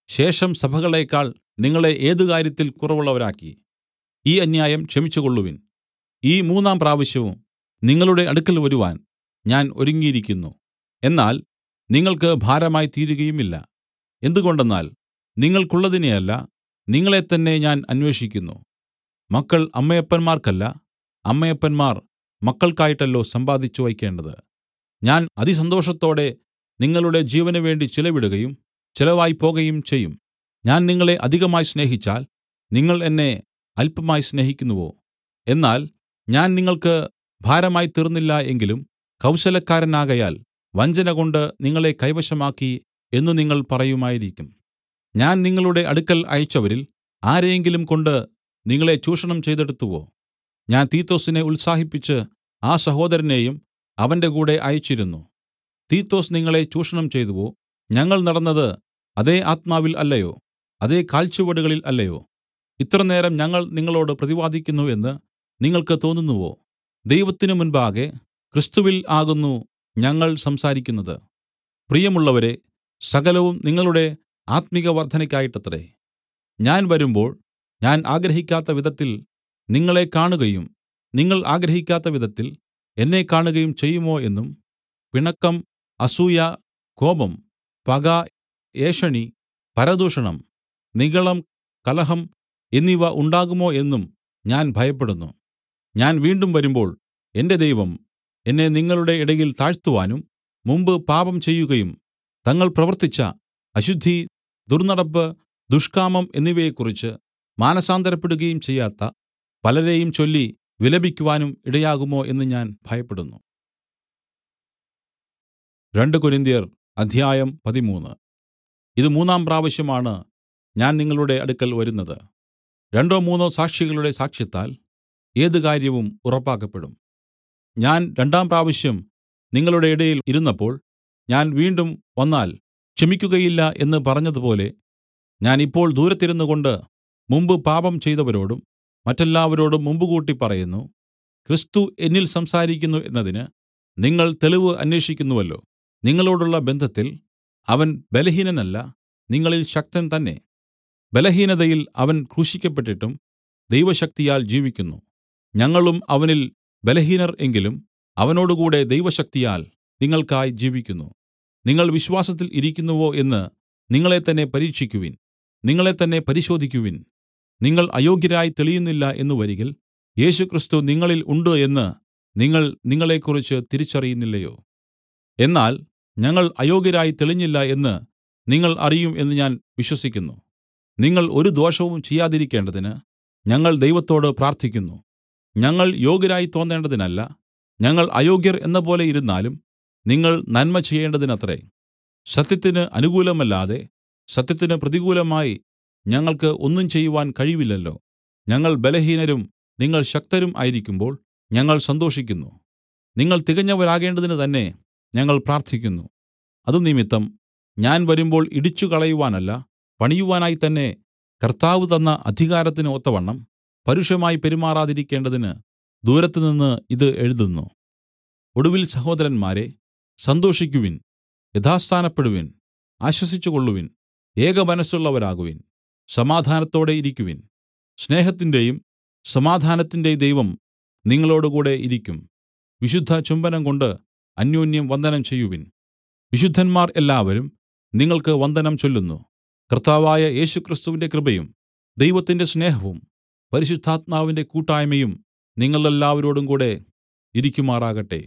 ശേഷം സഭകളേക്കാൾ നിങ്ങളെ ഏത് കാര്യത്തിൽ കുറവുള്ളവരാക്കി ഈ അന്യായം ക്ഷമിച്ചുകൊള്ളുവിൻ ഈ മൂന്നാം പ്രാവശ്യവും നിങ്ങളുടെ അടുക്കൽ വരുവാൻ ഞാൻ ഒരുങ്ങിയിരിക്കുന്നു എന്നാൽ നിങ്ങൾക്ക് ഭാരമായി തീരുകയുമില്ല എന്തുകൊണ്ടെന്നാൽ നിങ്ങൾക്കുള്ളതിനെയല്ല നിങ്ങളെത്തന്നെ ഞാൻ അന്വേഷിക്കുന്നു മക്കൾ അമ്മയപ്പന്മാർക്കല്ല അമ്മയപ്പന്മാർ മക്കൾക്കായിട്ടല്ലോ സമ്പാദിച്ചു വയ്ക്കേണ്ടത് ഞാൻ അതിസന്തോഷത്തോടെ നിങ്ങളുടെ ജീവന് വേണ്ടി ചിലവിടുകയും ചിലവായി പോകയും ചെയ്യും ഞാൻ നിങ്ങളെ അധികമായി സ്നേഹിച്ചാൽ നിങ്ങൾ എന്നെ അല്പമായി സ്നേഹിക്കുന്നുവോ എന്നാൽ ഞാൻ നിങ്ങൾക്ക് ഭാരമായി തീർന്നില്ല എങ്കിലും കൗശലക്കാരനാകയാൽ വഞ്ചനകൊണ്ട് നിങ്ങളെ കൈവശമാക്കി എന്ന് നിങ്ങൾ പറയുമായിരിക്കും ഞാൻ നിങ്ങളുടെ അടുക്കൽ അയച്ചവരിൽ ആരെയെങ്കിലും കൊണ്ട് നിങ്ങളെ ചൂഷണം ചെയ്തെടുത്തുവോ ഞാൻ തീത്തൊസിനെ ഉത്സാഹിപ്പിച്ച് ആ സഹോദരനെയും അവന്റെ കൂടെ അയച്ചിരുന്നു തീത്തൊസ് നിങ്ങളെ ചൂഷണം ചെയ്തുവോ ഞങ്ങൾ നടന്നത് അതേ ആത്മാവിൽ അല്ലയോ അതേ കാൽച്ചുവടുകളിൽ അല്ലയോ ഇത്രനേരം ഞങ്ങൾ നിങ്ങളോട് പ്രതിവാദിക്കുന്നു എന്ന് നിങ്ങൾക്ക് തോന്നുന്നുവോ ദൈവത്തിനു മുൻപാകെ ക്രിസ്തുവിൽ ആകുന്നു ഞങ്ങൾ സംസാരിക്കുന്നത് പ്രിയമുള്ളവരെ സകലവും നിങ്ങളുടെ ആത്മിക വർദ്ധനയ്ക്കായിട്ടത്രേ ഞാൻ വരുമ്പോൾ ഞാൻ ആഗ്രഹിക്കാത്ത വിധത്തിൽ നിങ്ങളെ കാണുകയും നിങ്ങൾ ആഗ്രഹിക്കാത്ത വിധത്തിൽ എന്നെ കാണുകയും ചെയ്യുമോ എന്നും പിണക്കം അസൂയ കോപം പക ഏഷണി പരദൂഷണം നിഗളം കലഹം എന്നിവ ഉണ്ടാകുമോ എന്നും ഞാൻ ഭയപ്പെടുന്നു ഞാൻ വീണ്ടും വരുമ്പോൾ എന്റെ ദൈവം എന്നെ നിങ്ങളുടെ ഇടയിൽ താഴ്ത്തുവാനും മുമ്പ് പാപം ചെയ്യുകയും തങ്ങൾ പ്രവർത്തിച്ച അശുദ്ധി ദുർന്നടപ്പ് ദുഷ്കാമം എന്നിവയെക്കുറിച്ച് മാനസാന്തരപ്പെടുകയും ചെയ്യാത്ത പലരെയും ചൊല്ലി വിലപിക്കുവാനും ഇടയാകുമോ എന്ന് ഞാൻ ഭയപ്പെടുന്നു രണ്ട് കൊരിന്ത്യർ അധ്യായം പതിമൂന്ന് ഇത് മൂന്നാം പ്രാവശ്യമാണ് ഞാൻ നിങ്ങളുടെ അടുക്കൽ വരുന്നത് രണ്ടോ മൂന്നോ സാക്ഷികളുടെ സാക്ഷ്യത്താൽ ഏത് കാര്യവും ഉറപ്പാക്കപ്പെടും ഞാൻ രണ്ടാം പ്രാവശ്യം നിങ്ങളുടെ ഇടയിൽ ഇരുന്നപ്പോൾ ഞാൻ വീണ്ടും വന്നാൽ ക്ഷമിക്കുകയില്ല എന്ന് പറഞ്ഞതുപോലെ ഞാൻ ഇപ്പോൾ ദൂരത്തിരുന്നുകൊണ്ട് മുമ്പ് പാപം ചെയ്തവരോടും മറ്റെല്ലാവരോടും മുമ്പുകൂട്ടി പറയുന്നു ക്രിസ്തു എന്നിൽ സംസാരിക്കുന്നു എന്നതിന് നിങ്ങൾ തെളിവ് അന്വേഷിക്കുന്നുവല്ലോ നിങ്ങളോടുള്ള ബന്ധത്തിൽ അവൻ ബലഹീനനല്ല നിങ്ങളിൽ ശക്തൻ തന്നെ ബലഹീനതയിൽ അവൻ ക്രൂശിക്കപ്പെട്ടിട്ടും ദൈവശക്തിയാൽ ജീവിക്കുന്നു ഞങ്ങളും അവനിൽ ബലഹീനർ എങ്കിലും അവനോടുകൂടെ ദൈവശക്തിയാൽ നിങ്ങൾക്കായി ജീവിക്കുന്നു നിങ്ങൾ വിശ്വാസത്തിൽ ഇരിക്കുന്നുവോ എന്ന് നിങ്ങളെത്തന്നെ പരീക്ഷിക്കുവിൻ നിങ്ങളെത്തന്നെ പരിശോധിക്കുവിൻ നിങ്ങൾ അയോഗ്യരായി തെളിയുന്നില്ല എന്ന് വരികിൽ യേശുക്രിസ്തു നിങ്ങളിൽ ഉണ്ട് എന്ന് നിങ്ങൾ നിങ്ങളെക്കുറിച്ച് തിരിച്ചറിയുന്നില്ലയോ എന്നാൽ ഞങ്ങൾ അയോഗ്യരായി തെളിഞ്ഞില്ല എന്ന് നിങ്ങൾ അറിയും എന്ന് ഞാൻ വിശ്വസിക്കുന്നു നിങ്ങൾ ഒരു ദോഷവും ചെയ്യാതിരിക്കേണ്ടതിന് ഞങ്ങൾ ദൈവത്തോട് പ്രാർത്ഥിക്കുന്നു ഞങ്ങൾ യോഗ്യരായി തോന്നേണ്ടതിനല്ല ഞങ്ങൾ അയോഗ്യർ എന്നപോലെ ഇരുന്നാലും നിങ്ങൾ നന്മ ചെയ്യേണ്ടതിനത്രേ സത്യത്തിന് അനുകൂലമല്ലാതെ സത്യത്തിന് പ്രതികൂലമായി ഞങ്ങൾക്ക് ഒന്നും ചെയ്യുവാൻ കഴിവില്ലല്ലോ ഞങ്ങൾ ബലഹീനരും നിങ്ങൾ ശക്തരും ആയിരിക്കുമ്പോൾ ഞങ്ങൾ സന്തോഷിക്കുന്നു നിങ്ങൾ തികഞ്ഞവരാകേണ്ടതിന് തന്നെ ഞങ്ങൾ പ്രാർത്ഥിക്കുന്നു അതുനിമിത്തം ഞാൻ വരുമ്പോൾ ഇടിച്ചുകളയുവാനല്ല പണിയുവാനായി തന്നെ കർത്താവ് തന്ന അധികാരത്തിന് ഒത്തവണ്ണം പരുഷമായി പെരുമാറാതിരിക്കേണ്ടതിന് ദൂരത്തുനിന്ന് ഇത് എഴുതുന്നു ഒടുവിൽ സഹോദരന്മാരെ സന്തോഷിക്കുവിൻ യഥാസ്ഥാനപ്പെടുവിൻ ആശ്വസിച്ചുകൊള്ളുവിൻ ഏകമനസ്സുള്ളവരാകുവിൻ സമാധാനത്തോടെ ഇരിക്കുവിൻ സ്നേഹത്തിന്റെയും സമാധാനത്തിന്റെയും ദൈവം നിങ്ങളോടുകൂടെ ഇരിക്കും വിശുദ്ധ ചുംബനം കൊണ്ട് അന്യോന്യം വന്ദനം ചെയ്യുവിൻ വിശുദ്ധന്മാർ എല്ലാവരും നിങ്ങൾക്ക് വന്ദനം ചൊല്ലുന്നു കർത്താവായ യേശുക്രിസ്തുവിന്റെ കൃപയും ദൈവത്തിന്റെ സ്നേഹവും പരിശുദ്ധാത്മാവിന്റെ കൂട്ടായ്മയും നിങ്ങളെല്ലാവരോടും കൂടെ ഇരിക്കുമാറാകട്ടെ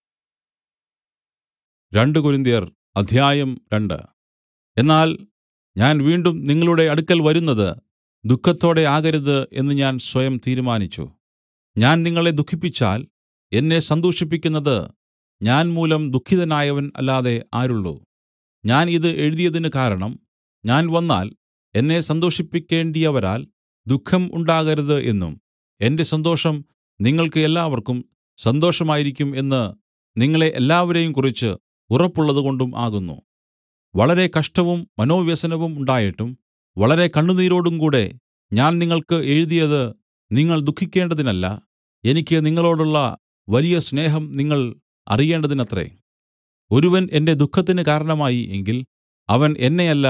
രണ്ട് കൊരിന്ത്യർ അധ്യായം രണ്ട് എന്നാൽ ഞാൻ വീണ്ടും നിങ്ങളുടെ അടുക്കൽ വരുന്നത് ദുഃഖത്തോടെ ആകരുത് എന്ന് ഞാൻ സ്വയം തീരുമാനിച്ചു ഞാൻ നിങ്ങളെ ദുഃഖിപ്പിച്ചാൽ എന്നെ സന്തോഷിപ്പിക്കുന്നത് ഞാൻ മൂലം ദുഃഖിതനായവൻ അല്ലാതെ ആരുള്ളു ഞാൻ ഇത് എഴുതിയതിന് കാരണം ഞാൻ വന്നാൽ എന്നെ സന്തോഷിപ്പിക്കേണ്ടിയവരാൽ ദുഃഖം ഉണ്ടാകരുത് എന്നും എന്റെ സന്തോഷം നിങ്ങൾക്ക് എല്ലാവർക്കും സന്തോഷമായിരിക്കും എന്ന് നിങ്ങളെ എല്ലാവരെയും കുറിച്ച് ഉറപ്പുള്ളതുകൊണ്ടും ആകുന്നു വളരെ കഷ്ടവും മനോവ്യസനവും ഉണ്ടായിട്ടും വളരെ കണ്ണുനീരോടും കൂടെ ഞാൻ നിങ്ങൾക്ക് എഴുതിയത് നിങ്ങൾ ദുഃഖിക്കേണ്ടതിനല്ല എനിക്ക് നിങ്ങളോടുള്ള വലിയ സ്നേഹം നിങ്ങൾ അറിയേണ്ടതിനത്രേ ഒരുവൻ എന്റെ ദുഃഖത്തിന് കാരണമായി എങ്കിൽ അവൻ എന്നെയല്ല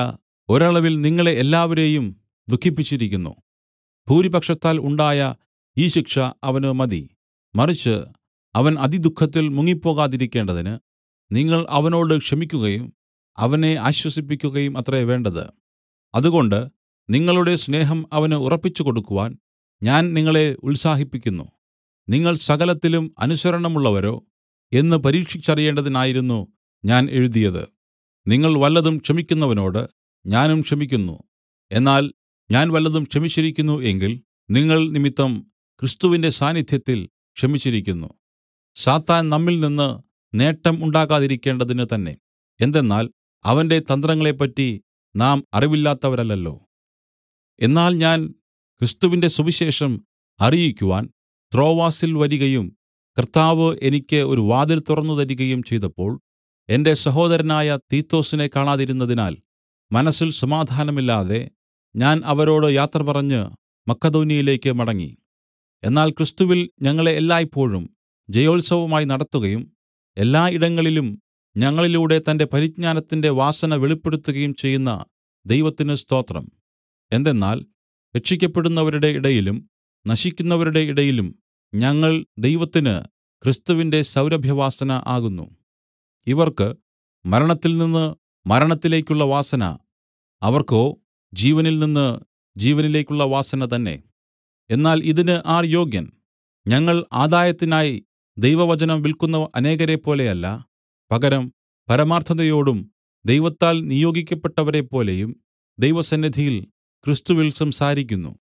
ഒരളവിൽ നിങ്ങളെ എല്ലാവരെയും ദുഃഖിപ്പിച്ചിരിക്കുന്നു ഭൂരിപക്ഷത്താൽ ഉണ്ടായ ഈ ശിക്ഷ അവന് മതി മറിച്ച് അവൻ അതിദുഃഖത്തിൽ മുങ്ങിപ്പോകാതിരിക്കേണ്ടതിന് നിങ്ങൾ അവനോട് ക്ഷമിക്കുകയും അവനെ ആശ്വസിപ്പിക്കുകയും അത്രേ വേണ്ടത് അതുകൊണ്ട് നിങ്ങളുടെ സ്നേഹം അവന് ഉറപ്പിച്ചു കൊടുക്കുവാൻ ഞാൻ നിങ്ങളെ ഉത്സാഹിപ്പിക്കുന്നു നിങ്ങൾ സകലത്തിലും അനുസരണമുള്ളവരോ എന്ന് പരീക്ഷിച്ചറിയേണ്ടതിനായിരുന്നു ഞാൻ എഴുതിയത് നിങ്ങൾ വല്ലതും ക്ഷമിക്കുന്നവനോട് ഞാനും ക്ഷമിക്കുന്നു എന്നാൽ ഞാൻ വല്ലതും ക്ഷമിച്ചിരിക്കുന്നു എങ്കിൽ നിങ്ങൾ നിമിത്തം ക്രിസ്തുവിന്റെ സാന്നിധ്യത്തിൽ ക്ഷമിച്ചിരിക്കുന്നു സാത്താൻ നമ്മിൽ നിന്ന് നേട്ടം ഉണ്ടാകാതിരിക്കേണ്ടതിന് തന്നെ എന്തെന്നാൽ അവന്റെ തന്ത്രങ്ങളെപ്പറ്റി നാം അറിവില്ലാത്തവരല്ലല്ലോ എന്നാൽ ഞാൻ ക്രിസ്തുവിന്റെ സുവിശേഷം അറിയിക്കുവാൻ ത്രോവാസിൽ വരികയും കർത്താവ് എനിക്ക് ഒരു വാതിൽ തുറന്നു തരികയും ചെയ്തപ്പോൾ എന്റെ സഹോദരനായ തീത്തൊസിനെ കാണാതിരുന്നതിനാൽ മനസ്സിൽ സമാധാനമില്ലാതെ ഞാൻ അവരോട് യാത്ര പറഞ്ഞ് മക്കെദോന്യയിലേക്ക് മടങ്ങി എന്നാൽ ക്രിസ്തുവിൽ ഞങ്ങളെ എല്ലായ്പോഴും ജയോത്സവമായി നടത്തുകയും എല്ലാ ഇടങ്ങളിലും ഞങ്ങളിലൂടെ തന്റെ പരിജ്ഞാനത്തിന്റെ വാസന വെളിപ്പെടുത്തുകയും ചെയ്യുന്ന ദൈവത്തിന് സ്തോത്രം എന്തെന്നാൽ രക്ഷിക്കപ്പെടുന്നവരുടെ ഇടയിലും നശിക്കുന്നവരുടെ ഇടയിലും ഞങ്ങൾ ദൈവത്തിന് ക്രിസ്തുവിന്റെ സൗരഭ്യവാസന ആകുന്നു ഇവർക്ക് മരണത്തിൽ നിന്ന് മരണത്തിലേക്കുള്ള വാസന അവർക്കോ ജീവനിൽ നിന്ന് ജീവനിലേക്കുള്ള വാസന തന്നെ എന്നാൽ ഇതിന് ആർ യോഗ്യൻ ഞങ്ങൾ ആദായത്തിനായി ദൈവവചനം വിൽക്കുന്ന അനേകരെപ്പോലെയല്ല പകരം പരമാർത്ഥതയോടും ദൈവത്താൽ നിയോഗിക്കപ്പെട്ടവരെപ്പോലെയും ദൈവസന്നിധിയിൽ ക്രിസ്തുവിൽ സംസാരിക്കുന്നു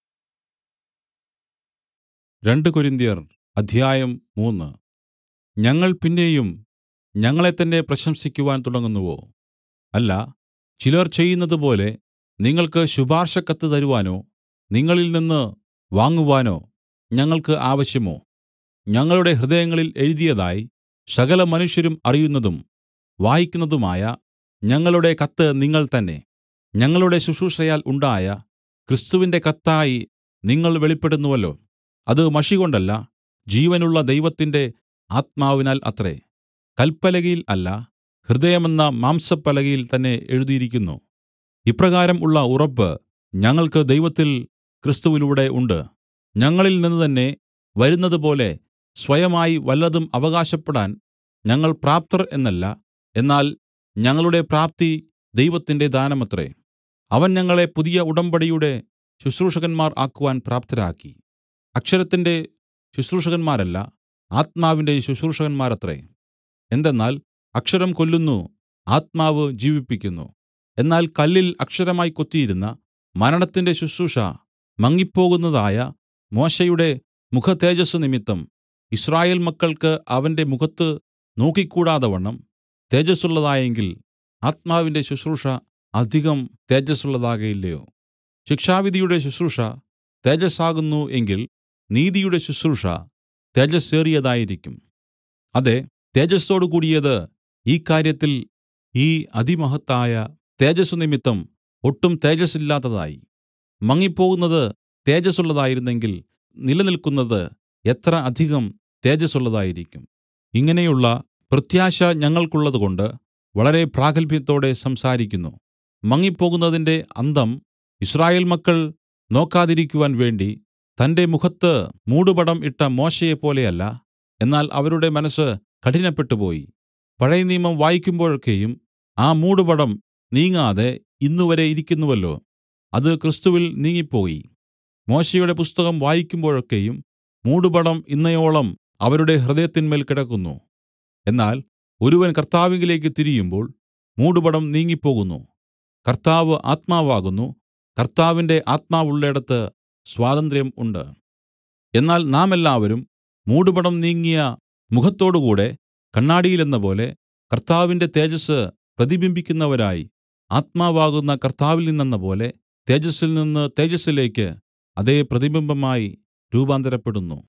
രണ്ട് കൊരിന്ത്യർ അധ്യായം മൂന്ന് ഞങ്ങൾ പിന്നെയും ഞങ്ങളെ തന്നെ പ്രശംസിക്കുവാൻ തുടങ്ങുന്നുവോ അല്ല ചിലർ ചെയ്യുന്നതുപോലെ നിങ്ങൾക്ക് ശുപാർശക്കത്ത് തരുവാനോ നിങ്ങളിൽ നിന്ന് വാങ്ങുവാനോ ഞങ്ങൾക്ക് ആവശ്യമോ ഞങ്ങളുടെ ഹൃദയങ്ങളിൽ എഴുതിയതായി സകല മനുഷ്യരും അറിയുന്നതും വായിക്കുന്നതുമായ ഞങ്ങളുടെ കത്ത് നിങ്ങൾ തന്നെ ഞങ്ങളുടെ ശുശ്രൂഷയാൽ ഉണ്ടായ ക്രിസ്തുവിന്റെ കത്തായി നിങ്ങൾ വെളിപ്പെടുന്നുവല്ലോ അത് മഷികൊണ്ടല്ല ജീവനുള്ള ദൈവത്തിന്റെ ആത്മാവിനാൽ അത്രേ കൽപ്പലകയിൽ അല്ല ഹൃദയമെന്ന മാംസപ്പലകയിൽ തന്നെ എഴുതിയിരിക്കുന്നു ഇപ്രകാരം ഉള്ള ഉറപ്പ് ഞങ്ങൾക്ക് ദൈവത്തിൽ ക്രിസ്തുവിലൂടെ ഉണ്ട് ഞങ്ങളിൽ നിന്ന് തന്നെ വരുന്നതുപോലെ സ്വയമായി വല്ലതും അവകാശപ്പെടാൻ ഞങ്ങൾ പ്രാപ്തർ എന്നല്ല എന്നാൽ ഞങ്ങളുടെ പ്രാപ്തി ദൈവത്തിന്റെ ദാനമത്രേ അവൻ ഞങ്ങളെ പുതിയ ഉടമ്പടിയുടെ ശുശ്രൂഷകന്മാർ ആക്കുവാൻ പ്രാപ്തരാക്കി അക്ഷരത്തിന്റെ ശുശ്രൂഷകന്മാരല്ല ആത്മാവിന്റെ ശുശ്രൂഷകന്മാരത്രേ എന്തെന്നാൽ അക്ഷരം കൊല്ലുന്നു ആത്മാവ് ജീവിപ്പിക്കുന്നു എന്നാൽ കല്ലിൽ അക്ഷരമായി കൊത്തിയിരുന്ന മരണത്തിന്റെ ശുശ്രൂഷ മങ്ങിപ്പോകുന്നതായ മോശയുടെ മുഖതേജസ്സ് നിമിത്തം ഇസ്രായേൽ മക്കൾക്ക് അവന്റെ മുഖത്ത് നോക്കിക്കൂടാതവണ്ണം തേജസ്സുള്ളതായെങ്കിൽ ആത്മാവിന്റെ ശുശ്രൂഷ അധികം തേജസ്സുള്ളതാകയില്ലയോ ശിക്ഷാവിധിയുടെ ശുശ്രൂഷ തേജസ്സാകുന്നു എങ്കിൽ നീതിയുടെ ശുശ്രൂഷ തേജസ്സേറിയതായിരിക്കും അതെ തേജസ്സോടു കൂടിയത് ഈ കാര്യത്തിൽ ഈ അതിമഹത്തായ തേജസ്സു നിമിത്തം ഒട്ടും തേജസ്സില്ലാത്തതായി മങ്ങിപ്പോകുന്നത് തേജസ്സുള്ളതായിരുന്നെങ്കിൽ നിലനിൽക്കുന്നത് എത്ര അധികം തേജസ്സുള്ളതായിരിക്കും ഇങ്ങനെയുള്ള പ്രത്യാശ ഞങ്ങൾക്കുള്ളതുകൊണ്ട് വളരെ പ്രാഗൽഭ്യത്തോടെ സംസാരിക്കുന്നു മങ്ങിപ്പോകുന്നതിന്റെ അന്തം ഇസ്രായേൽ മക്കൾ നോക്കാതിരിക്കുവാൻ വേണ്ടി തന്റെ മുഖത്ത് മൂടുപടം ഇട്ട മോശെയെപ്പോലെയല്ല എന്നാൽ അവരുടെ മനസ്സ് കഠിനപ്പെട്ടുപോയി പഴയ നിയമം വായിക്കുമ്പോഴൊക്കെയും ആ മൂടുപടം നീങ്ങാതെ ഇന്നുവരെ ഇരിക്കുന്നുവല്ലോ അത് ക്രിസ്തുവിൽ നീങ്ങിപ്പോയി മോശെയുടെ പുസ്തകം വായിക്കുമ്പോഴൊക്കെയും മൂടുപടം ഇന്നയോളം അവരുടെ ഹൃദയത്തിന്മേൽ കിടക്കുന്നു എന്നാൽ ഒരുവൻ കർത്താവിലേക്ക് തിരിയുമ്പോൾ മൂടുപടം നീങ്ങിപ്പോകുന്നു കർത്താവ് ആത്മാവാകുന്നു കർത്താവിന്റെ ആത്മാവുള്ളേടത്ത് സ്വാതന്ത്ര്യം ഉണ്ട് എന്നാൽ നാം എല്ലാവരും മൂടുപടം നീങ്ങിയ മുഖത്തോടുകൂടെ കണ്ണാടിയിലെന്നപോലെ കർത്താവിന്റെ തേജസ്സ് പ്രതിബിംബിക്കുന്നവരായി ആത്മാവാകുന്ന കർത്താവിൽ നിന്നെന്നപോലെ തേജസ്സിൽ നിന്ന് തേജസ്സിലേക്ക് അതേ പ്രതിബിംബമായി രൂപാന്തരപ്പെടുന്നു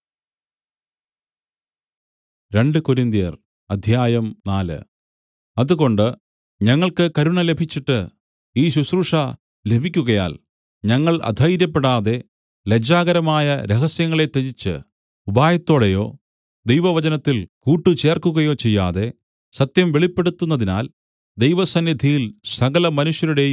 രണ്ട് കൊരിന്ത്യർ അധ്യായം നാല് അതുകൊണ്ട് ഞങ്ങൾക്ക് കരുണ ലഭിച്ചിട്ട് ഈ ശുശ്രൂഷ ലഭിക്കുകയാൽ ഞങ്ങൾ അധൈര്യപ്പെടാതെ ലജ്ജാകരമായ രഹസ്യങ്ങളെ ത്യജിച്ച് ഉപായത്തോടെയോ ദൈവവചനത്തിൽ കൂട്ടുചേർക്കുകയോ ചെയ്യാതെ സത്യം വെളിപ്പെടുത്തുന്നതിനാൽ ദൈവസന്നിധിയിൽ സകല മനുഷ്യരുടെയും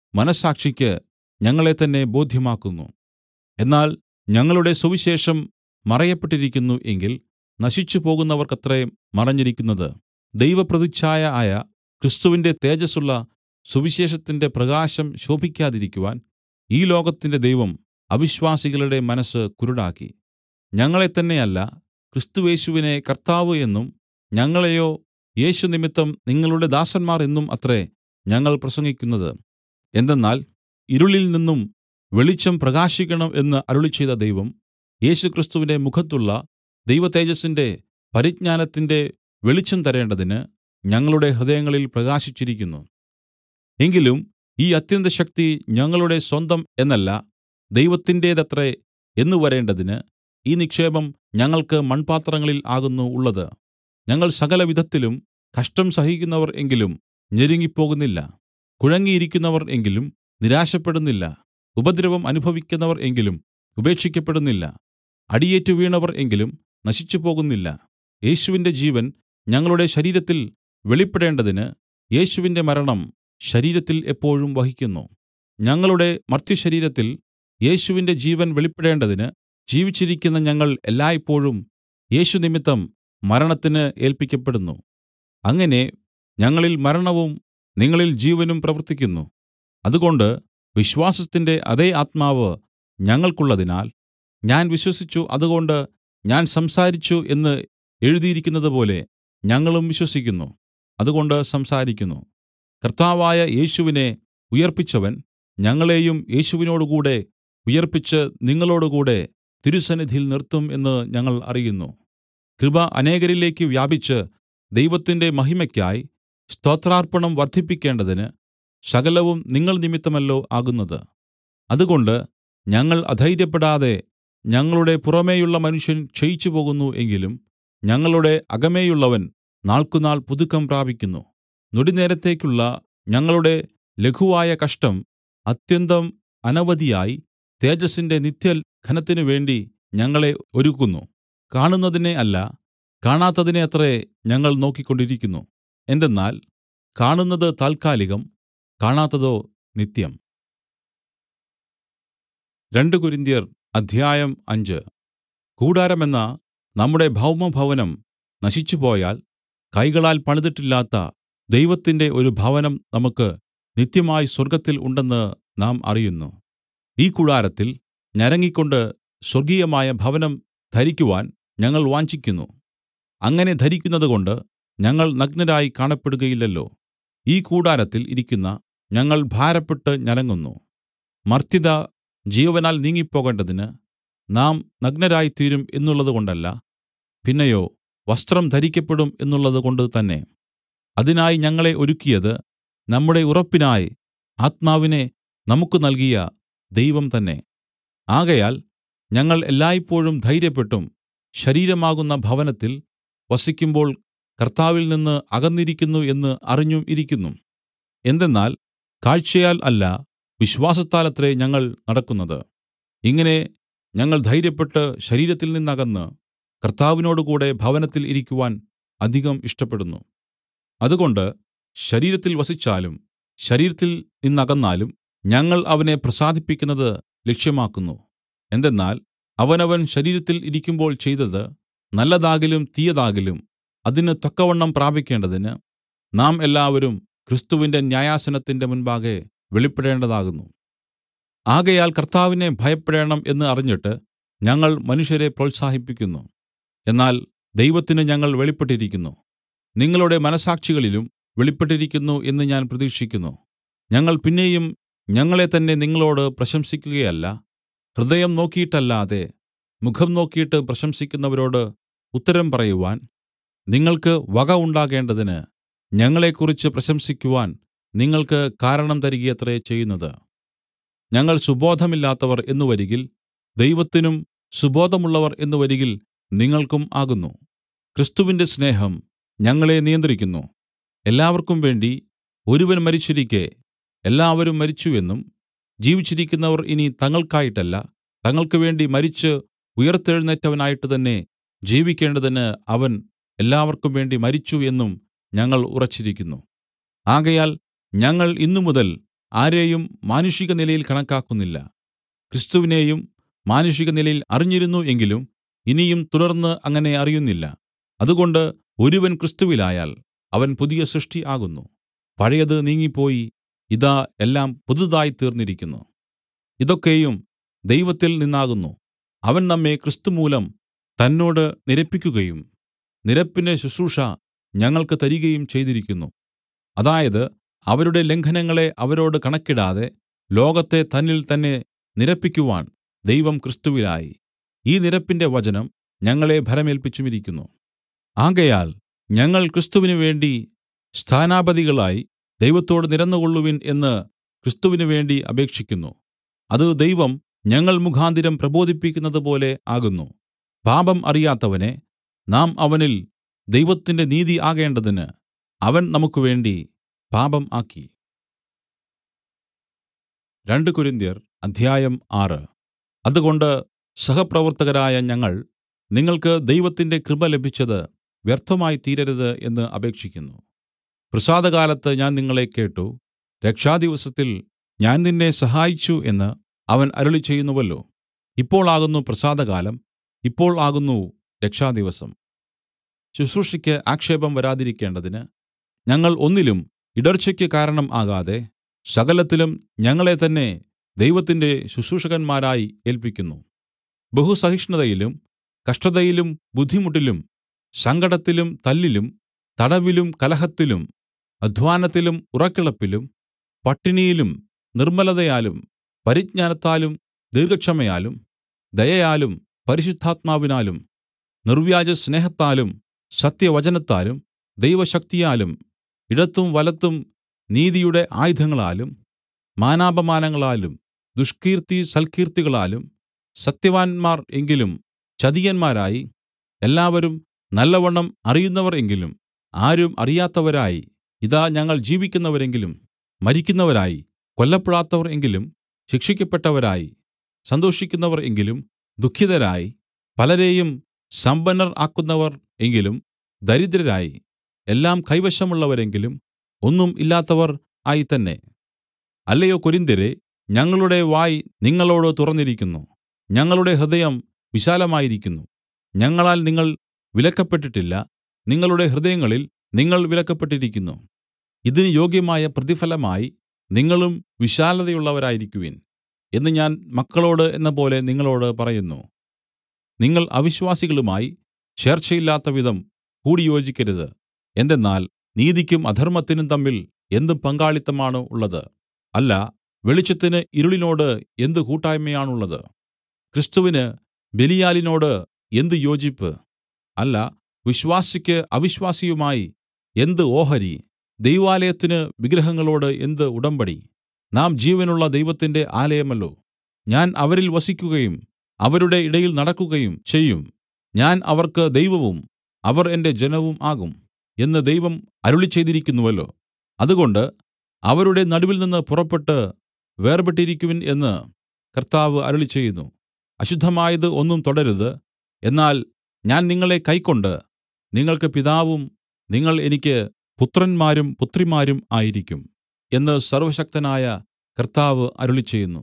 മനസ്സാക്ഷിക്ക് ഞങ്ങളെ തന്നെ ബോധ്യമാക്കുന്നു എന്നാൽ ഞങ്ങളുടെ സുവിശേഷം മറയപ്പെട്ടിരിക്കുന്നു എങ്കിൽ നശിച്ചുപോകുന്നവർക്കത്രേ മറഞ്ഞിരിക്കുന്നത് ദൈവപ്രതിച്ഛായ ആയ ക്രിസ്തുവിന്റെ തേജസ്സുള്ള സുവിശേഷത്തിന്റെ പ്രകാശം ശോഭിക്കാതിരിക്കുവാൻ ഈ ലോകത്തിന്റെ ദൈവം അവിശ്വാസികളുടെ മനസ്സ് കുരുടാക്കി ഞങ്ങളെ തന്നെയല്ല ക്രിസ്തുയേശുവിനെ കർത്താവ് എന്നും ഞങ്ങളെയോ യേശു നിമിത്തം നിങ്ങളുടെ ദാസന്മാർ എന്നും അത്രേ ഞങ്ങൾ പ്രസംഗിക്കുന്നത് എന്തെന്നാൽ ഇരുളിൽ നിന്നും വെളിച്ചം പ്രകാശിക്കണം എന്ന് അരുളിച്ചെയ്ത ദൈവം യേശുക്രിസ്തുവിന്റെ മുഖത്തുള്ള ദൈവതേജസ്സിന്റെ പരിജ്ഞാനത്തിന്റെ വെളിച്ചം തരേണ്ടതിന് ഞങ്ങളുടെ ഹൃദയങ്ങളിൽ പ്രകാശിച്ചിരിക്കുന്നു എങ്കിലും ഈ അത്യന്തശക്തി ഞങ്ങളുടെ സ്വന്തം എന്നല്ല ദൈവത്തിന്റേതത്രേ എന്ന് വരേണ്ടതിന് ഈ നിക്ഷേപം ഞങ്ങൾക്ക് മൺപാത്രങ്ങളിൽ ആകുന്നു ഉള്ളത് ഞങ്ങൾ സകലവിധത്തിലും കഷ്ടം സഹിക്കുന്നവർ എങ്കിലും ഞെരുങ്ങിപ്പോകുന്നില്ല കുഴങ്ങിയിരിക്കുന്നവർ എങ്കിലും നിരാശപ്പെടുന്നില്ല ഉപദ്രവം അനുഭവിക്കുന്നവർ എങ്കിലും ഉപേക്ഷിക്കപ്പെടുന്നില്ല അടിയേറ്റു വീണവർ എങ്കിലും നശിച്ചുപോകുന്നില്ല യേശുവിന്റെ ജീവൻ ഞങ്ങളുടെ ശരീരത്തിൽ വെളിപ്പെടേണ്ടതിന് യേശുവിന്റെ മരണം ശരീരത്തിൽ എപ്പോഴും വഹിക്കുന്നു ഞങ്ങളുടെ മർത്യശരീരത്തിൽ യേശുവിന്റെ ജീവൻ വെളിപ്പെടേണ്ടതിന് ജീവിച്ചിരിക്കുന്ന ഞങ്ങൾ എല്ലായ്പോഴും യേശു നിമിത്തം മരണത്തിന് ഏൽപ്പിക്കപ്പെടുന്നു അങ്ങനെ ഞങ്ങളിൽ മരണവും നിങ്ങളിൽ ജീവനും പ്രവർത്തിക്കുന്നു അതുകൊണ്ട് വിശ്വാസത്തിന്റെ അതേ ആത്മാവ് ഞങ്ങൾക്കുള്ളതിനാൽ ഞാൻ വിശ്വസിച്ചു അതുകൊണ്ട് ഞാൻ സംസാരിച്ചു എന്ന് എഴുതിയിരിക്കുന്നതുപോലെ ഞങ്ങളും വിശ്വസിക്കുന്നു അതുകൊണ്ട് സംസാരിക്കുന്നു കർത്താവായ യേശുവിനെ ഉയിർപ്പിച്ചവൻ ഞങ്ങളെയും യേശുവിനോടുകൂടെ ഉയിർപ്പിച്ച് നിങ്ങളോടുകൂടെ തിരുസന്നിധിയിൽ നിർത്തും എന്ന് ഞങ്ങൾ അറിയുന്നു കൃപ അനേകരിലേക്ക് വ്യാപിച്ച് ദൈവത്തിന്റെ മഹിമയ്ക്കായി സ്തോത്രാർപ്പണം വർദ്ധിപ്പിക്കേണ്ടതിന് സകലവും നിങ്ങൾ നിമിത്തമല്ലോ ആകുന്നത് അതുകൊണ്ട് ഞങ്ങൾ അധൈര്യപ്പെടാതെ ഞങ്ങളുടെ പുറമേയുള്ള മനുഷ്യൻ ക്ഷയിച്ചു പോകുന്നു എങ്കിലും ഞങ്ങളുടെ അകമേയുള്ളവൻ നാൾക്കുനാൾ പുതുക്കം പ്രാപിക്കുന്നു നൊടിനേരത്തേക്കുള്ള ഞങ്ങളുടെ ലഘുവായ കഷ്ടം അത്യന്തം അനവധിയായി തേജസ്സിന്റെ നിത്യഘനത്തിനു വേണ്ടി ഞങ്ങളെ ഒരുക്കുന്നു കാണുന്നതിനെ അല്ല കാണാത്തതിനെ അത്രേ ഞങ്ങൾ നോക്കിക്കൊണ്ടിരിക്കുന്നു എന്തെന്നാൽ കാണുന്നത് താൽക്കാലികം കാണാത്തതോ നിത്യം രണ്ട് കൊരിന്ത്യർ അധ്യായം അഞ്ച് കൂടാരമെന്ന നമ്മുടെ ഭൗമഭവനം നശിച്ചുപോയാൽ കൈകളാൽ പണിതിട്ടില്ലാത്ത ദൈവത്തിന്റെ ഒരു ഭവനം നമുക്ക് നിത്യമായി സ്വർഗ്ഗത്തിൽ ഉണ്ടെന്ന് നാം അറിയുന്നു ഈ കൂടാരത്തിൽ ഞരങ്ങിക്കൊണ്ട് സ്വർഗീയമായ ഭവനം ധരിക്കുവാൻ ഞങ്ങൾ വാഞ്ചിക്കുന്നു അങ്ങനെ ധരിക്കുന്നതുകൊണ്ട് ഞങ്ങൾ നഗ്നരായി കാണപ്പെടുകയില്ലല്ലോ ഈ കൂടാരത്തിൽ ഇരിക്കുന്ന ഞങ്ങൾ ഭാരപ്പെട്ട് ഞരങ്ങുന്നു മർത്യത ജീവനാൽ നീങ്ങിപ്പോകേണ്ടതിന് നാം നഗ്നരായിത്തീരും എന്നുള്ളതുകൊണ്ടല്ല പിന്നെയോ വസ്ത്രം ധരിക്കപ്പെടും എന്നുള്ളതുകൊണ്ട് തന്നെ അതിനായി ഞങ്ങളെ ഒരുക്കിയത് നമ്മുടെ ഉറപ്പിനായി ആത്മാവിനെ നമുക്ക് നൽകിയ ദൈവം തന്നെ ആകയാൽ ഞങ്ങൾ എല്ലായ്പോഴും ധൈര്യപ്പെട്ടും ശരീരമാകുന്ന ഭവനത്തിൽ വസിക്കുമ്പോൾ കർത്താവിൽ നിന്ന് അകന്നിരിക്കുന്നു എന്ന് അറിഞ്ഞും ഇരിക്കുന്നു എന്തെന്നാൽ കാഴ്ചയാൽ അല്ല വിശ്വാസത്താലത്രേ ഞങ്ങൾ നടക്കുന്നത് ഇങ്ങനെ ഞങ്ങൾ ധൈര്യപ്പെട്ട് ശരീരത്തിൽ നിന്നകന്ന് കർത്താവിനോടുകൂടെ ഭവനത്തിൽ ഇരിക്കുവാൻ അധികം ഇഷ്ടപ്പെടുന്നു അതുകൊണ്ട് ശരീരത്തിൽ വസിച്ചാലും ശരീരത്തിൽ നിന്നകന്നാലും ഞങ്ങൾ അവനെ പ്രസാദിപ്പിക്കുന്നത് ലക്ഷ്യമാക്കുന്നു എന്തെന്നാൽ അവനവൻ ശരീരത്തിൽ ഇരിക്കുമ്പോൾ ചെയ്തത് നല്ലതാകിലും തീയതാകിലും അതിന് തക്കവണ്ണം പ്രാപിക്കേണ്ടതിന് നാം എല്ലാവരും ക്രിസ്തുവിന്റെ ന്യായാസനത്തിന്റെ മുൻപാകെ വെളിപ്പെടേണ്ടതാകുന്നു ആകയാൽ കർത്താവിനെ ഭയപ്പെടേണം എന്ന് അറിഞ്ഞിട്ട് ഞങ്ങൾ മനുഷ്യരെ പ്രോത്സാഹിപ്പിക്കുന്നു എന്നാൽ ദൈവത്തിന് ഞങ്ങൾ വെളിപ്പെട്ടിരിക്കുന്നു നിങ്ങളുടെ മനസാക്ഷികളിലും വെളിപ്പെട്ടിരിക്കുന്നു എന്ന് ഞാൻ പ്രതീക്ഷിക്കുന്നു ഞങ്ങൾ പിന്നെയും ഞങ്ങളെ തന്നെ നിങ്ങളോട് പ്രശംസിക്കുകയല്ല ഹൃദയം നോക്കിയിട്ടല്ലാതെ മുഖം നോക്കിയിട്ട് പ്രശംസിക്കുന്നവരോട് ഉത്തരം പറയുവാൻ നിങ്ങൾക്ക് വക ഉണ്ടാകേണ്ടതിന് ഞങ്ങളെക്കുറിച്ച് പ്രശംസിക്കുവാൻ നിങ്ങൾക്ക് കാരണം തരികയത്രേ ചെയ്യുന്നത് ഞങ്ങൾ സുബോധമില്ലാത്തവർ എന്നു വരികിൽ ദൈവത്തിനും സുബോധമുള്ളവർ എന്നു വരികിൽ നിങ്ങൾക്കും ആകുന്നു ക്രിസ്തുവിന്റെ സ്നേഹം ഞങ്ങളെ നിയന്ത്രിക്കുന്നു എല്ലാവർക്കും വേണ്ടി ഒരുവൻ മരിച്ചിരിക്കെ എല്ലാവരും മരിച്ചു എന്നും ജീവിച്ചിരിക്കുന്നവർ ഇനി തങ്ങൾക്കായിട്ടല്ല തങ്ങൾക്ക് വേണ്ടി മരിച്ച് ഉയിർത്തെഴുന്നേറ്റവനായിട്ട് തന്നെ ജീവിക്കേണ്ടതിന് അവൻ എല്ലാവർക്കും വേണ്ടി മരിച്ചു എന്നും ഞങ്ങൾ ഉറച്ചിരിക്കുന്നു ആകയാൽ ഞങ്ങൾ ഇന്നുമുതൽ ആരെയും മാനുഷിക നിലയിൽ കണക്കാക്കുന്നില്ല ക്രിസ്തുവിനെയും മാനുഷിക നിലയിൽ അറിഞ്ഞിരുന്നു എങ്കിലും ഇനിയും തുടർന്ന് അങ്ങനെ അറിയുന്നില്ല അതുകൊണ്ട് ഒരുവൻ ക്രിസ്തുവിലായാൽ അവൻ പുതിയ സൃഷ്ടി ആകുന്നു പഴയത് നീങ്ങിപ്പോയി ഇതാ എല്ലാം പുതുതായി തീർന്നിരിക്കുന്നു ഇതൊക്കെയും ദൈവത്തിൽ നിന്നാകുന്നു അവൻ നമ്മെ ക്രിസ്തുമൂലം തന്നോട് നിരപ്പിക്കുകയും നിരപ്പിന്റെ ശുശ്രൂഷ ഞങ്ങൾക്ക് തരികയും ചെയ്തിരിക്കുന്നു അതായത് അവരുടെ ലംഘനങ്ങളെ അവരോട് കണക്കിടാതെ ലോകത്തെ തന്നിൽ തന്നെ നിരപ്പിക്കുവാൻ ദൈവം ക്രിസ്തുവിലായി ഈ നിരപ്പിന്റെ വചനം ഞങ്ങളെ ഭരമേൽപ്പിച്ചുമിരിക്കുന്നു ആകയാൽ ഞങ്ങൾ ക്രിസ്തുവിന് വേണ്ടി സ്ഥാനാപതികളായി ദൈവത്തോട് നിരന്നുകൊള്ളുവിൻ എന്ന് ക്രിസ്തുവിന് വേണ്ടി അപേക്ഷിക്കുന്നു അത് ദൈവം ഞങ്ങൾ മുഖാന്തരം പ്രബോധിപ്പിക്കുന്നത് പോലെ ആകുന്നു പാപം അറിയാത്തവനെ നാം അവനിൽ ദൈവത്തിന്റെ നീതി ആകേണ്ടതിന് അവൻ നമുക്ക് വേണ്ടി പാപം ആക്കി രണ്ട് കൊരിന്ത്യർ അധ്യായം ആറ് അതുകൊണ്ട് സഹപ്രവർത്തകരായ ഞങ്ങൾ നിങ്ങൾക്ക് ദൈവത്തിന്റെ കൃപ ലഭിച്ചത് വ്യർത്ഥമായി തീരരുത് എന്ന് അപേക്ഷിക്കുന്നു പ്രസാദകാലത്ത് ഞാൻ നിങ്ങളെ കേട്ടു രക്ഷാദിവസത്തിൽ ഞാൻ നിന്നെ സഹായിച്ചു എന്ന് അവൻ അരുളിച്ചെയ്യുന്നുവല്ലോ ഇപ്പോൾ ആകുന്നു പ്രസാദകാലം ഇപ്പോൾ ആകുന്നു രക്ഷാദിവസം ശുശ്രൂഷയ്ക്ക് ആക്ഷേപം വരാതിരിക്കേണ്ടതിന് ഞങ്ങൾ ഒന്നിലും ഇടർച്ചയ്ക്ക് കാരണം ആകാതെ സകലത്തിലും ഞങ്ങളെ തന്നെ ദൈവത്തിന്റെ ശുശ്രൂഷകന്മാരായി ഏൽപ്പിക്കുന്നു ബഹുസഹിഷ്ണുതയിലും കഷ്ടതയിലും ബുദ്ധിമുട്ടിലും സങ്കടത്തിലും തല്ലിലും തടവിലും കലഹത്തിലും അധ്വാനത്തിലും ഉറക്കിളപ്പിലും പട്ടിണിയിലും നിർമ്മലതയാലും പരിജ്ഞാനത്താലും ദീർഘക്ഷമയാലും ദയയാലും പരിശുദ്ധാത്മാവിനാലും നിർവ്യാജ സ്നേഹത്താലും സത്യവചനത്താലും ദൈവശക്തിയാലും ഇടത്തും വലത്തും നീതിയുടെ ആയുധങ്ങളാലും മാനാപമാനങ്ങളാലും ദുഷ്കീർത്തി സൽക്കീർത്തികളാലും സത്യവാന്മാർ എങ്കിലും ചതിയന്മാരായി എല്ലാവരും നല്ലവണ്ണം അറിയുന്നവർ എങ്കിലും ആരും അറിയാത്തവരായി ഇതാ ഞങ്ങൾ ജീവിക്കുന്നവരെങ്കിലും മരിക്കുന്നവരായി കൊല്ലപ്പെടാത്തവർ എങ്കിലും ശിക്ഷിക്കപ്പെട്ടവരായി സന്തോഷിക്കുന്നവർ എങ്കിലും ദുഃഖിതരായി പലരെയും സമ്പന്നർ ആക്കുന്നവർ എങ്കിലും ദരിദ്രരായി എല്ലാം കൈവശമുള്ളവരെങ്കിലും ഒന്നും ഇല്ലാത്തവർ ആയി തന്നെ അല്ലയോ കൊരിന്ത്യരേ ഞങ്ങളുടെ വായ് നിങ്ങളോട് തുറന്നിരിക്കുന്നു ഞങ്ങളുടെ ഹൃദയം വിശാലമായിരിക്കുന്നു ഞങ്ങളാൽ നിങ്ങൾ വിലക്കപ്പെട്ടിട്ടില്ല നിങ്ങളുടെ ഹൃദയങ്ങളിൽ നിങ്ങൾ വിലക്കപ്പെട്ടിരിക്കുന്നു ഇതിന് യോഗ്യമായ പ്രതിഫലമായി നിങ്ങളും വിശാലതയുള്ളവരായിരിക്കുവിൻ എന്ന് ഞാൻ മക്കളോട് എന്നപോലെ നിങ്ങളോട് പറയുന്നു നിങ്ങൾ അവിശ്വാസികളുമായി ചേർച്ചയില്ലാത്ത വിധം കൂടിയോജിക്കരുത് എന്തെന്നാൽ നീതിക്കും അധർമ്മത്തിനും തമ്മിൽ എന്ത് പങ്കാളിത്തമാണ് ഉള്ളത് അല്ല വെളിച്ചത്തിന് ഇരുളിനോട് എന്ത് കൂട്ടായ്മയാണുള്ളത് ക്രിസ്തുവിന് ബെലിയാലിനോട് എന്ത് യോജിപ്പ് അല്ല വിശ്വാസിക്ക് അവിശ്വാസിയുമായി എന്ത് ഓഹരി ദൈവാലയത്തിന് വിഗ്രഹങ്ങളോട് എന്ത് ഉടമ്പടി നാം ജീവനുള്ള ദൈവത്തിന്റെ ആലയമല്ലോ ഞാൻ അവരിൽ വസിക്കുകയും അവരുടെ ഇടയിൽ നടക്കുകയും ചെയ്യും ഞാൻ അവർക്ക് ദൈവവും അവർ എന്റെ ജനവും ആകും എന്ന് ദൈവം അരുളിച്ചെയ്തിരിക്കുന്നുവല്ലോ അതുകൊണ്ട് അവരുടെ നടുവിൽനിന്ന് പുറപ്പെട്ട് വേർപെട്ടിരിക്കുവിൻ എന്ന് കർത്താവ് അരുളിച്ചെയ്യുന്നു അശുദ്ധമായത് ഒന്നും തൊടരുത് എന്നാൽ ഞാൻ നിങ്ങളെ കൈക്കൊണ്ട് നിങ്ങൾക്ക് പിതാവും നിങ്ങൾ എനിക്ക് പുത്രന്മാരും പുത്രിമാരും ആയിരിക്കും എന്ന് സർവശക്തനായ കർത്താവ് അരുളിച്ചെയ്യുന്നു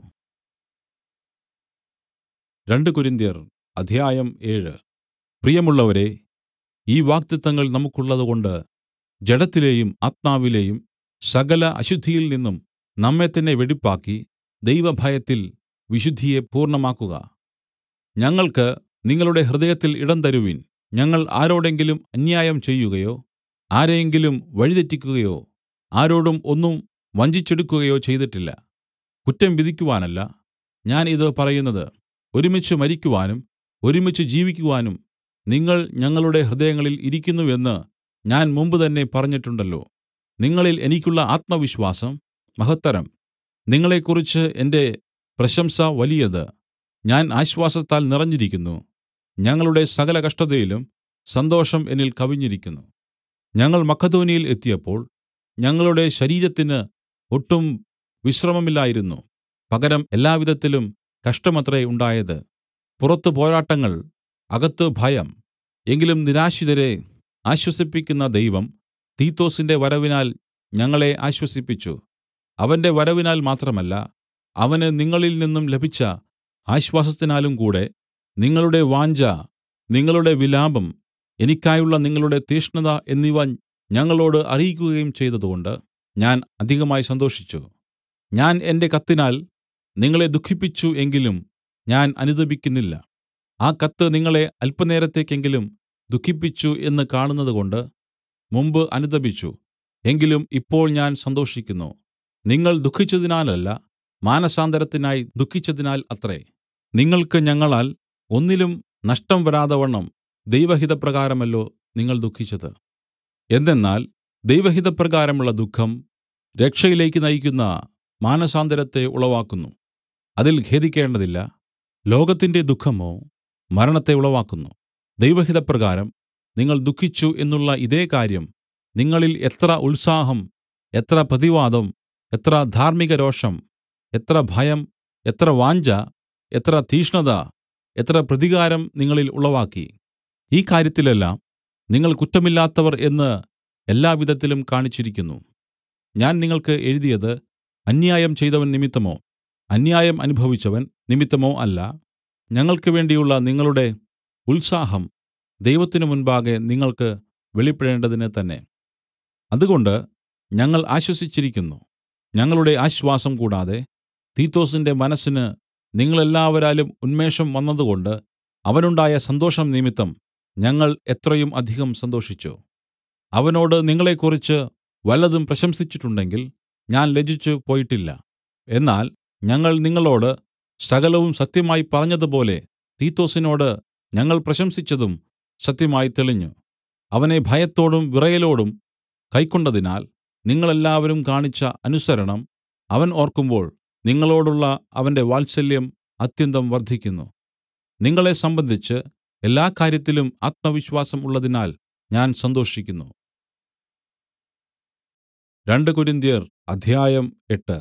രണ്ട് കൊരിന്ത്യർ അധ്യായം ഏഴ് പ്രിയമുള്ളവരെ ഈ വാഗ്ദത്തങ്ങൾ നമുക്കുള്ളതുകൊണ്ട് ജഡത്തിലെയും ആത്മാവിലെയും സകല അശുദ്ധിയിൽ നിന്നും നമ്മെ തന്നെ വെടിപ്പാക്കി ദൈവഭയത്തിൽ വിശുദ്ധിയെ പൂർണ്ണമാക്കുക ഞങ്ങൾക്ക് നിങ്ങളുടെ ഹൃദയത്തിൽ ഇടം തരുവിൻ ഞങ്ങൾ ആരോടെങ്കിലും അന്യായം ചെയ്യുകയോ ആരെയെങ്കിലും വഴിതെറ്റിക്കുകയോ ആരോടും ഒന്നും വഞ്ചിച്ചെടുക്കുകയോ ചെയ്തിട്ടില്ല കുറ്റം വിധിക്കുവാനല്ല ഞാൻ ഇത് പറയുന്നത് ഒരുമിച്ച് മരിക്കുവാനും ഒരുമിച്ച് ജീവിക്കുവാനും നിങ്ങൾ ഞങ്ങളുടെ ഹൃദയങ്ങളിൽ ഇരിക്കുന്നുവെന്ന് ഞാൻ മുമ്പ് തന്നെ പറഞ്ഞിട്ടുണ്ടല്ലോ നിങ്ങളിൽ എനിക്കുള്ള ആത്മവിശ്വാസം മഹത്തരം നിങ്ങളെക്കുറിച്ച് എന്റെ പ്രശംസ വലിയത് ഞാൻ ആശ്വാസത്താൽ നിറഞ്ഞിരിക്കുന്നു ഞങ്ങളുടെ സകല കഷ്ടതയിലും സന്തോഷം എന്നിൽ കവിഞ്ഞിരിക്കുന്നു ഞങ്ങൾ മക്കെദോന്യയിൽ എത്തിയപ്പോൾ ഞങ്ങളുടെ ശരീരത്തിന് ഒട്ടും വിശ്രമമില്ലായിരുന്നു പകരം എല്ലാവിധത്തിലും കഷ്ടമത്രേ ഉണ്ടായത് പുറത്ത് പോരാട്ടങ്ങൾ അകത്ത് ഭയം എങ്കിലും നിരാശിതരെ ആശ്വസിപ്പിക്കുന്ന ദൈവം തീത്തൊസിന്റെ വരവിനാൽ ഞങ്ങളെ ആശ്വസിപ്പിച്ചു അവന്റെ വരവിനാൽ മാത്രമല്ല അവന് നിങ്ങളിൽ നിന്നും ലഭിച്ച ആശ്വാസത്തിനാലും കൂടെ നിങ്ങളുടെ വാഞ്ഛ നിങ്ങളുടെ വിലാപം എനിക്കായുള്ള നിങ്ങളുടെ തീഷ്ണത എന്നിവ ഞങ്ങളോട് അറിയിക്കുകയും ചെയ്തതുകൊണ്ട് ഞാൻ അധികമായി സന്തോഷിച്ചു ഞാൻ എന്റെ കത്തിനാൽ നിങ്ങളെ ദുഃഖിപ്പിച്ചു എങ്കിലും ഞാൻ അനുതപിക്കുന്നില്ല ആ കത്ത് നിങ്ങളെ അല്പനേരത്തേക്കെങ്കിലും ദുഃഖിപ്പിച്ചു എന്ന് കാണുന്നതുകൊണ്ട് മുമ്പ് അനുതപിച്ചു എങ്കിലും ഇപ്പോൾ ഞാൻ സന്തോഷിക്കുന്നു നിങ്ങൾ ദുഃഖിച്ചതിനാലല്ല മാനസാന്തരത്തിനായി ദുഃഖിച്ചതിനാൽ അത്രേ നിങ്ങൾക്ക് ഞങ്ങളാൽ ഒന്നിലും നഷ്ടം വരാതവണ്ണം ദൈവഹിതപ്രകാരമല്ലോ നിങ്ങൾ ദുഃഖിച്ചത് എന്തെന്നാൽ ദൈവഹിതപ്രകാരമുള്ള ദുഃഖം രക്ഷയിലേക്ക് നയിക്കുന്ന മാനസാന്തരത്തെ ഉളവാക്കുന്നു അതിൽ ഖേദിക്കേണ്ടതില്ല ലോകത്തിന്റെ ദുഃഖമോ മരണത്തെ ഉളവാക്കുന്നു ദൈവഹിതപ്രകാരം നിങ്ങൾ ദുഃഖിച്ചു എന്നുള്ള ഇതേ കാര്യം നിങ്ങളിൽ എത്ര ഉത്സാഹം എത്ര പ്രതിവാദം എത്ര ധാർമ്മിക രോഷം എത്ര ഭയം എത്ര വാഞ്ഛ എത്ര തീഷ്ണത എത്ര പ്രതികാരം നിങ്ങളിൽ ഉളവാക്കി ഈ കാര്യത്തിലെല്ലാം നിങ്ങൾ കുറ്റമില്ലാത്തവർ എന്ന് എല്ലാവിധത്തിലും കാണിച്ചിരിക്കുന്നു ഞാൻ നിങ്ങൾക്ക് എഴുതിയത് അന്യായം ചെയ്തവൻ നിമിത്തമോ അന്യായം അനുഭവിച്ചവൻ നിമിത്തമോ അല്ല ഞങ്ങൾക്ക് വേണ്ടിയുള്ള നിങ്ങളുടെ ഉത്സാഹം ദൈവത്തിനു മുൻപാകെ നിങ്ങൾക്ക് വെളിപ്പെടേണ്ടതിന് തന്നെ അതുകൊണ്ട് ഞങ്ങൾ ആശ്വസിച്ചിരിക്കുന്നു ഞങ്ങളുടെ ആശ്വാസം കൂടാതെ തീത്തൊസിന്റെ മനസ്സിന് നിങ്ങളെല്ലാവരാലും ഉന്മേഷം വന്നതുകൊണ്ട് അവനുണ്ടായ സന്തോഷം നിമിത്തം ഞങ്ങൾ എത്രയും അധികം സന്തോഷിച്ചു അവനോട് നിങ്ങളെക്കുറിച്ച് വല്ലതും പ്രശംസിച്ചിട്ടുണ്ടെങ്കിൽ ഞാൻ ലജ്ജിച്ചു പോയിട്ടില്ല എന്നാൽ ഞങ്ങൾ നിങ്ങളോട് സകലവും സത്യമായി പറഞ്ഞതുപോലെ തീത്തൊസിനോട് ഞങ്ങൾ പ്രശംസിച്ചതും സത്യമായി തെളിഞ്ഞു അവനെ ഭയത്തോടും വിറയലോടും കൈക്കൊണ്ടതിനാൽ നിങ്ങളെല്ലാവരും കാണിച്ച അനുസരണം അവൻ ഓർക്കുമ്പോൾ നിങ്ങളോടുള്ള അവന്റെ വാത്സല്യം അത്യന്തം വർദ്ധിക്കുന്നു നിങ്ങളെ സംബന്ധിച്ച് എല്ലാ കാര്യത്തിലും ആത്മവിശ്വാസം ഉള്ളതിനാൽ ഞാൻ സന്തോഷിക്കുന്നു രണ്ട് കൊരിന്ത്യർ അധ്യായം എട്ട്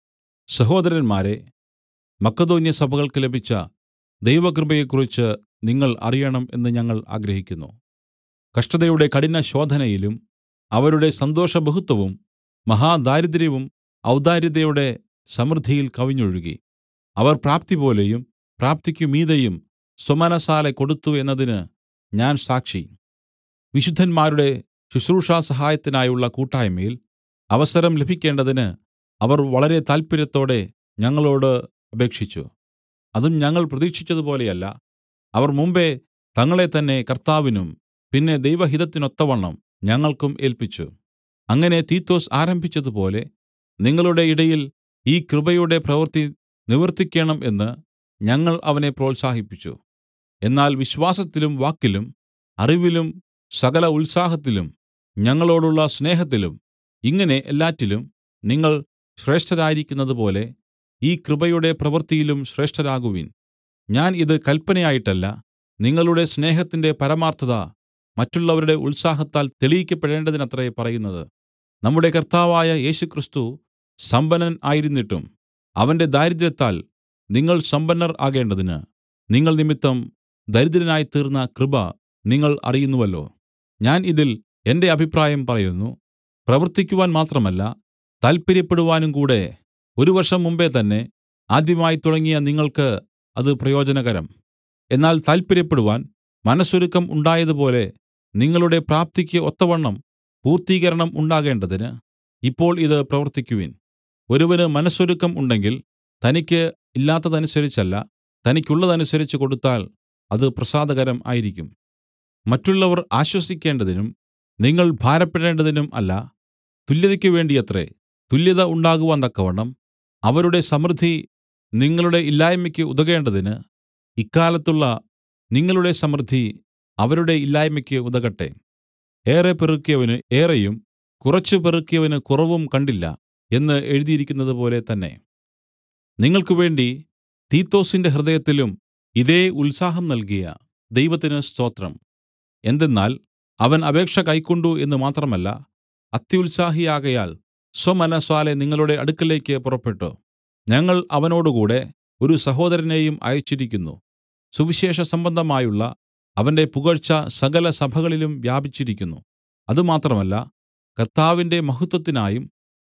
സഹോദരന്മാരെ മക്കതോന്യ സഭകൾക്ക് ലഭിച്ച ദൈവകൃപയെക്കുറിച്ച് നിങ്ങൾ അറിയണം എന്ന് ഞങ്ങൾ ആഗ്രഹിക്കുന്നു കഷ്ടതയുടെ കഠിന ശോധനയിലും അവരുടെ സന്തോഷബഹുത്വവും മഹാദാരിദ്ര്യവും ഔദാര്യതയുടെ സമൃദ്ധിയിൽ കവിഞ്ഞൊഴുകി അവർ പ്രാപ്തിപോലെയും പ്രാപ്തിക്കു മീതെയും സ്വമനസാലെ കൊടുത്തു എന്നതിന് ഞാൻ സാക്ഷി വിശുദ്ധന്മാരുടെ ശുശ്രൂഷാ സഹായത്തിനായുള്ള കൂട്ടായ്മയിൽ അവസരം ലഭിക്കേണ്ടതിന് അവർ വളരെ താല്പര്യത്തോടെ ഞങ്ങളോട് അപേക്ഷിച്ചു അതും ഞങ്ങൾ പ്രതീക്ഷിച്ചതുപോലെയല്ല അവർ മുമ്പെ തങ്ങളെ തന്നെ കർത്താവിനും പിന്നെ ദൈവഹിതത്തിനൊത്തവണ്ണം ഞങ്ങൾക്കും ഏൽപ്പിച്ചു അങ്ങനെ തീത്തൊസ് ആരംഭിച്ചതുപോലെ നിങ്ങളുടെ ഇടയിൽ ഈ കൃപയുടെ പ്രവൃത്തി നിവർത്തിക്കേണം എന്ന് ഞങ്ങൾ അവനെ പ്രോത്സാഹിപ്പിച്ചു എന്നാൽ വിശ്വാസത്തിലും വാക്കിലും അറിവിലും സകല ഉത്സാഹത്തിലും ഞങ്ങളോടുള്ള സ്നേഹത്തിലും ഇങ്ങനെ എല്ലാറ്റിലും നിങ്ങൾ ശ്രേഷ്ഠരായിരിക്കുന്നതുപോലെ ഈ കൃപയുടെ പ്രവൃത്തിയിലും ശ്രേഷ്ഠരാകുവിൻ ഞാൻ ഇത് കൽപ്പനയായിട്ടല്ല നിങ്ങളുടെ സ്നേഹത്തിന്റെ പരമാർത്ഥത മറ്റുള്ളവരുടെ ഉത്സാഹത്താൽ തെളിയിക്കപ്പെടേണ്ടതിനത്രേ പറയുന്നത് നമ്മുടെ കർത്താവായ യേശുക്രിസ്തു സമ്പന്നൻ ആയിരുന്നിട്ടും അവന്റെ ദാരിദ്ര്യത്താൽ നിങ്ങൾ സമ്പന്നർ ആകേണ്ടതിന് നിങ്ങൾ നിമിത്തം ദരിദ്രനായിത്തീർന്ന കൃപ നിങ്ങൾ അറിയുന്നുവല്ലോ ഞാൻ ഇതിൽ എന്റെ അഭിപ്രായം പറയുന്നു പ്രവർത്തിക്കുവാൻ മാത്രമല്ല താല്പര്യപ്പെടുവാനും കൂടെ ഒരു വർഷം മുമ്പെ തന്നെ ആദ്യമായി തുടങ്ങിയ നിങ്ങൾക്ക് അത് പ്രയോജനകരം എന്നാൽ താല്പര്യപ്പെടുവാൻ മനസ്സൊരുക്കം ഉണ്ടായതുപോലെ നിങ്ങളുടെ പ്രാപ്തിക്ക് ഒത്തവണ്ണം പൂർത്തീകരണം ഉണ്ടാകേണ്ടതിന് ഇപ്പോൾ ഇത് പ്രവർത്തിക്കുവിൻ ഒരുവന് മനസ്സൊരുക്കം ഉണ്ടെങ്കിൽ തനിക്ക് ഇല്ലാത്തതനുസരിച്ചല്ല തനിക്കുള്ളതനുസരിച്ച് കൊടുത്താൽ അത് പ്രസാദകരം ആയിരിക്കും മറ്റുള്ളവർ ആശ്വസിക്കേണ്ടതിനും നിങ്ങൾ ഭാരപ്പെടേണ്ടതിനും അല്ല തുല്യതയ്ക്ക് വേണ്ടിയത്രേ തുല്യത ഉണ്ടാകുവാൻ തക്കവണ്ണം അവരുടെ സമൃദ്ധി നിങ്ങളുടെ ഇല്ലായ്മയ്ക്ക് ഉതകേണ്ടതിന് ഇക്കാലത്തുള്ള നിങ്ങളുടെ സമൃദ്ധി അവരുടെ ഇല്ലായ്മയ്ക്ക് ഉതകട്ടെ ഏറെ പെറുക്കിയവന് ഏറെയും കുറച്ച് പെറുക്കിയവന് കുറവും കണ്ടില്ല എന്ന് എഴുതിയിരിക്കുന്നതുപോലെ തന്നെ നിങ്ങൾക്ക് വേണ്ടി തീത്തൊസിന്റെ ഹൃദയത്തിലും ഇതേ ഉത്സാഹം നൽകിയ ദൈവത്തിന് സ്തോത്രം എന്തെന്നാൽ അവൻ അപേക്ഷ കൈക്കൊണ്ടു എന്ന് മാത്രമല്ല അത്യുത്സാഹിയാകയാൽ സ്വമനസ്സാലെ നിങ്ങളുടെ അടുക്കലേക്ക് പുറപ്പെട്ടു ഞങ്ങൾ അവനോടുകൂടെ ഒരു സഹോദരനെയും അയച്ചിരിക്കുന്നു സുവിശേഷ സംബന്ധമായുള്ള അവന്റെ പുകഴ്ച സകല സഭകളിലും വ്യാപിച്ചിരിക്കുന്നു അതുമാത്രമല്ല കർത്താവിന്റെ മഹത്വത്തിനായും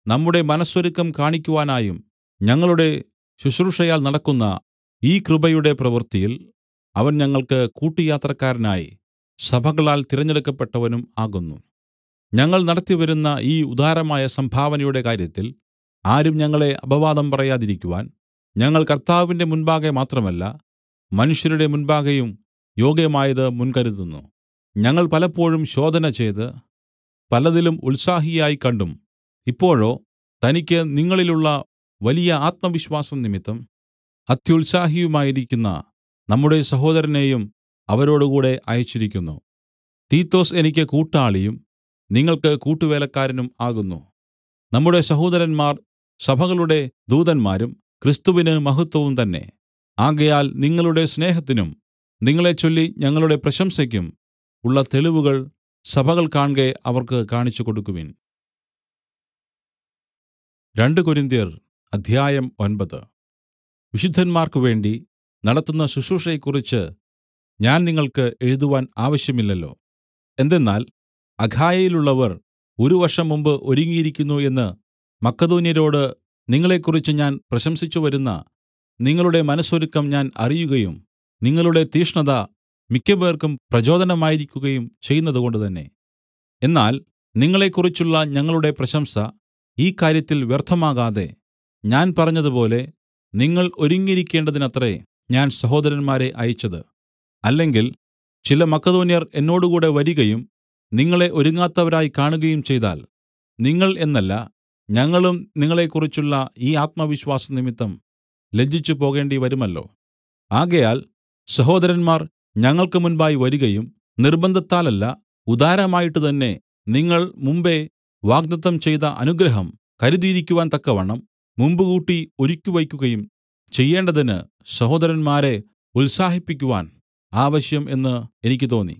നമ്മുടെ മനസ്സൊരുക്കം കാണിക്കുവാനായും ഞങ്ങളുടെ ശുശ്രൂഷയാൽ നടക്കുന്ന ഈ കൃപയുടെ പ്രവൃത്തിയിൽ അവൻ ഞങ്ങൾക്ക് കൂട്ടുയാത്രക്കാരനായി സഭകളാൽ തിരഞ്ഞെടുക്കപ്പെട്ടവനും ആകുന്നു ഞങ്ങൾ നടത്തിവരുന്ന ഈ ഉദാരമായ സംഭാവനയുടെ കാര്യത്തിൽ ആരും ഞങ്ങളെ അപവാദം പറയാതിരിക്കുവാൻ ഞങ്ങൾ കർത്താവിന്റെ മുൻപാകെ മാത്രമല്ല മനുഷ്യരുടെ മുൻപാകെയും യോഗ്യമായത് മുൻകരുതുന്നു ഞങ്ങൾ പലപ്പോഴും ശോധന ചെയ്ത് പലതിലും ഉത്സാഹിയായി കണ്ടും ഇപ്പോഴോ തനിക്ക് നിങ്ങളിലുള്ള വലിയ ആത്മവിശ്വാസം നിമിത്തം അത്യുത്സാഹിയുമായിരിക്കുന്ന നമ്മുടെ സഹോദരനെയും അവരോടുകൂടെ അയച്ചിരിക്കുന്നു തീത്തൊസ് എനിക്ക് കൂട്ടാളിയും നിങ്ങൾക്ക് കൂട്ടുവേലക്കാരനും ആകുന്നു നമ്മുടെ സഹോദരന്മാർ സഭകളുടെ ദൂതന്മാരും ക്രിസ്തുവിന് മഹത്വവും തന്നെ ആകയാൽ നിങ്ങളുടെ സ്നേഹത്തിനും നിങ്ങളെച്ചൊല്ലി ഞങ്ങളുടെ പ്രശംസയ്ക്കും ഉള്ള തെളിവുകൾ സഭകൾ കാൺകെ അവർക്ക് കാണിച്ചു കൊടുക്കുവിൻ രണ്ട് കൊരിന്ത്യർ അധ്യായം ഒൻപത് വിശുദ്ധന്മാർക്കു വേണ്ടി നടത്തുന്ന ശുശ്രൂഷയെക്കുറിച്ച് ഞാൻ നിങ്ങൾക്ക് എഴുതുവാൻ ആവശ്യമില്ലല്ലോ എന്തെന്നാൽ അഖായയിലുള്ളവർ ഒരു വർഷം മുമ്പ് ഒരുങ്ങിയിരിക്കുന്നു എന്ന് മക്കെദോന്യരോട് നിങ്ങളെക്കുറിച്ച് ഞാൻ പ്രശംസിച്ചു വരുന്ന നിങ്ങളുടെ മനസ്സൊരുക്കം ഞാൻ അറിയുകയും നിങ്ങളുടെ തീഷ്ണത മിക്കപേർക്കും പ്രചോദനമായിരിക്കുകയും ചെയ്യുന്നതുകൊണ്ട് തന്നെ എന്നാൽ നിങ്ങളെക്കുറിച്ചുള്ള ഞങ്ങളുടെ പ്രശംസ ഈ കാര്യത്തിൽ വ്യർത്ഥമാകാതെ ഞാൻ പറഞ്ഞതുപോലെ നിങ്ങൾ ഒരുങ്ങിയിരിക്കേണ്ടതിനത്രേ ഞാൻ സഹോദരന്മാരെ അയച്ചത് അല്ലെങ്കിൽ ചില മക്കെദോന്യർ എന്നോടുകൂടെ വരികയും നിങ്ങളെ ഒരുങ്ങാത്തവരായി കാണുകയും ചെയ്താൽ നിങ്ങൾ എന്നല്ല ഞങ്ങളും നിങ്ങളെക്കുറിച്ചുള്ള ഈ ആത്മവിശ്വാസം നിമിത്തം ലജ്ജിച്ചു പോകേണ്ടി വരുമല്ലോ ആകയാൽ സഹോദരന്മാർ ഞങ്ങൾക്ക് മുൻപായി വരികയും നിർബന്ധത്താലല്ല ഉദാരമായിട്ട് തന്നെ നിങ്ങൾ മുമ്പെ വാഗ്ദത്തം ചെയ്ത അനുഗ്രഹം കരുതിയിരിക്കുവാൻ തക്കവണ്ണം മുമ്പുകൂട്ടി ഒരുക്കിവയ്ക്കുകയും ചെയ്യേണ്ടതിന് സഹോദരന്മാരെ ഉത്സാഹിപ്പിക്കുവാൻ ആവശ്യം എന്ന് എനിക്ക് തോന്നി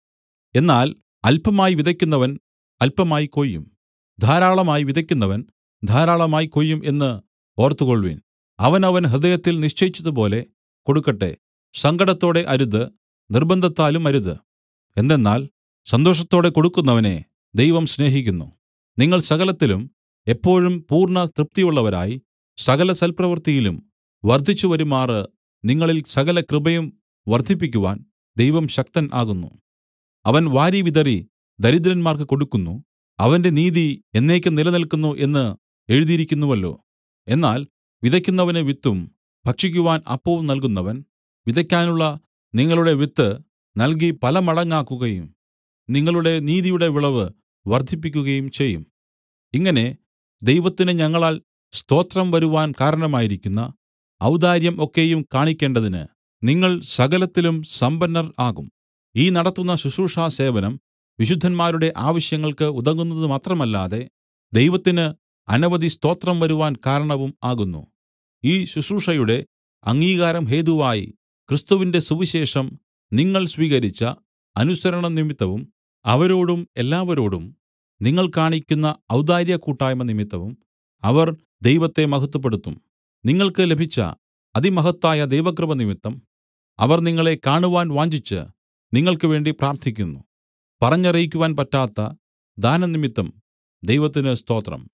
എന്നാൽ അല്പമായി വിതയ്ക്കുന്നവൻ അല്പമായി കൊയ്യും ധാരാളമായി വിതയ്ക്കുന്നവൻ ധാരാളമായി കൊയ്യും എന്ന് ഓർത്തുകൊൾവിൻ അവനവൻ ഹൃദയത്തിൽ നിശ്ചയിച്ചതുപോലെ കൊടുക്കട്ടെ സങ്കടത്തോടെ അരുത് നിർബന്ധത്താലും അരുത് എന്തെന്നാൽ സന്തോഷത്തോടെ കൊടുക്കുന്നവനെ ദൈവം സ്നേഹിക്കുന്നു നിങ്ങൾ സകലത്തിലും എപ്പോഴും പൂർണ്ണ തൃപ്തിയുള്ളവരായി സകല സൽപ്രവൃത്തിയിലും വർദ്ധിച്ചു വരുമാറ് നിങ്ങളിൽ സകല കൃപയും വർദ്ധിപ്പിക്കുവാൻ ദൈവം ശക്തൻ ആകുന്നു അവൻ വാരി വിതറി ദരിദ്രന്മാർക്ക് കൊടുക്കുന്നു അവന്റെ നീതി എന്നേക്കും നിലനിൽക്കുന്നു എന്ന് എഴുതിയിരിക്കുന്നുവല്ലോ എന്നാൽ വിതയ്ക്കുന്നവന് വിത്തും ഭക്ഷിക്കുവാൻ അപ്പവും നൽകുന്നവൻ വിതയ്ക്കാനുള്ള നിങ്ങളുടെ വിത്ത് നൽകി പല മടങ്ങാക്കുകയും നിങ്ങളുടെ നീതിയുടെ വിളവ് വർദ്ധിപ്പിക്കുകയും ചെയ്യും ഇങ്ങനെ ദൈവത്തിന് ഞങ്ങളാൽ സ്തോത്രം വരുവാൻ കാരണമായിരിക്കുന്ന ഔദാര്യം ഒക്കെയും കാണിക്കേണ്ടതിന് നിങ്ങൾ സകലത്തിലും സമ്പന്നർ ആകും ഈ നടത്തുന്ന ശുശ്രൂഷാ സേവനം വിശുദ്ധന്മാരുടെ ആവശ്യങ്ങൾക്ക് ഉതകുന്നത് മാത്രമല്ലാതെ ദൈവത്തിന് അനവധി സ്തോത്രം വരുവാൻ കാരണവും ആകുന്നു ഈ ശുശ്രൂഷയുടെ അംഗീകാരം ഹേതുവായി ക്രിസ്തുവിന്റെ സുവിശേഷം നിങ്ങൾ സ്വീകരിച്ച അനുസരണം നിമിത്തവും അവരോടും എല്ലാവരോടും നിങ്ങൾ കാണിക്കുന്ന ഔദാര്യ കൂട്ടായ്മ നിമിത്തവും അവർ ദൈവത്തെ മഹത്വപ്പെടുത്തും നിങ്ങൾക്ക് ലഭിച്ച അതിമഹത്തായ ദൈവകൃപ നിമിത്തം അവർ നിങ്ങളെ കാണുവാൻ വാഞ്ചിച്ച് നിങ്ങൾക്ക് വേണ്ടി പ്രാർത്ഥിക്കുന്നു പറഞ്ഞറിയിക്കുവാൻ പറ്റാത്ത ദാനനിമിത്തം ദൈവത്തിന് സ്തോത്രം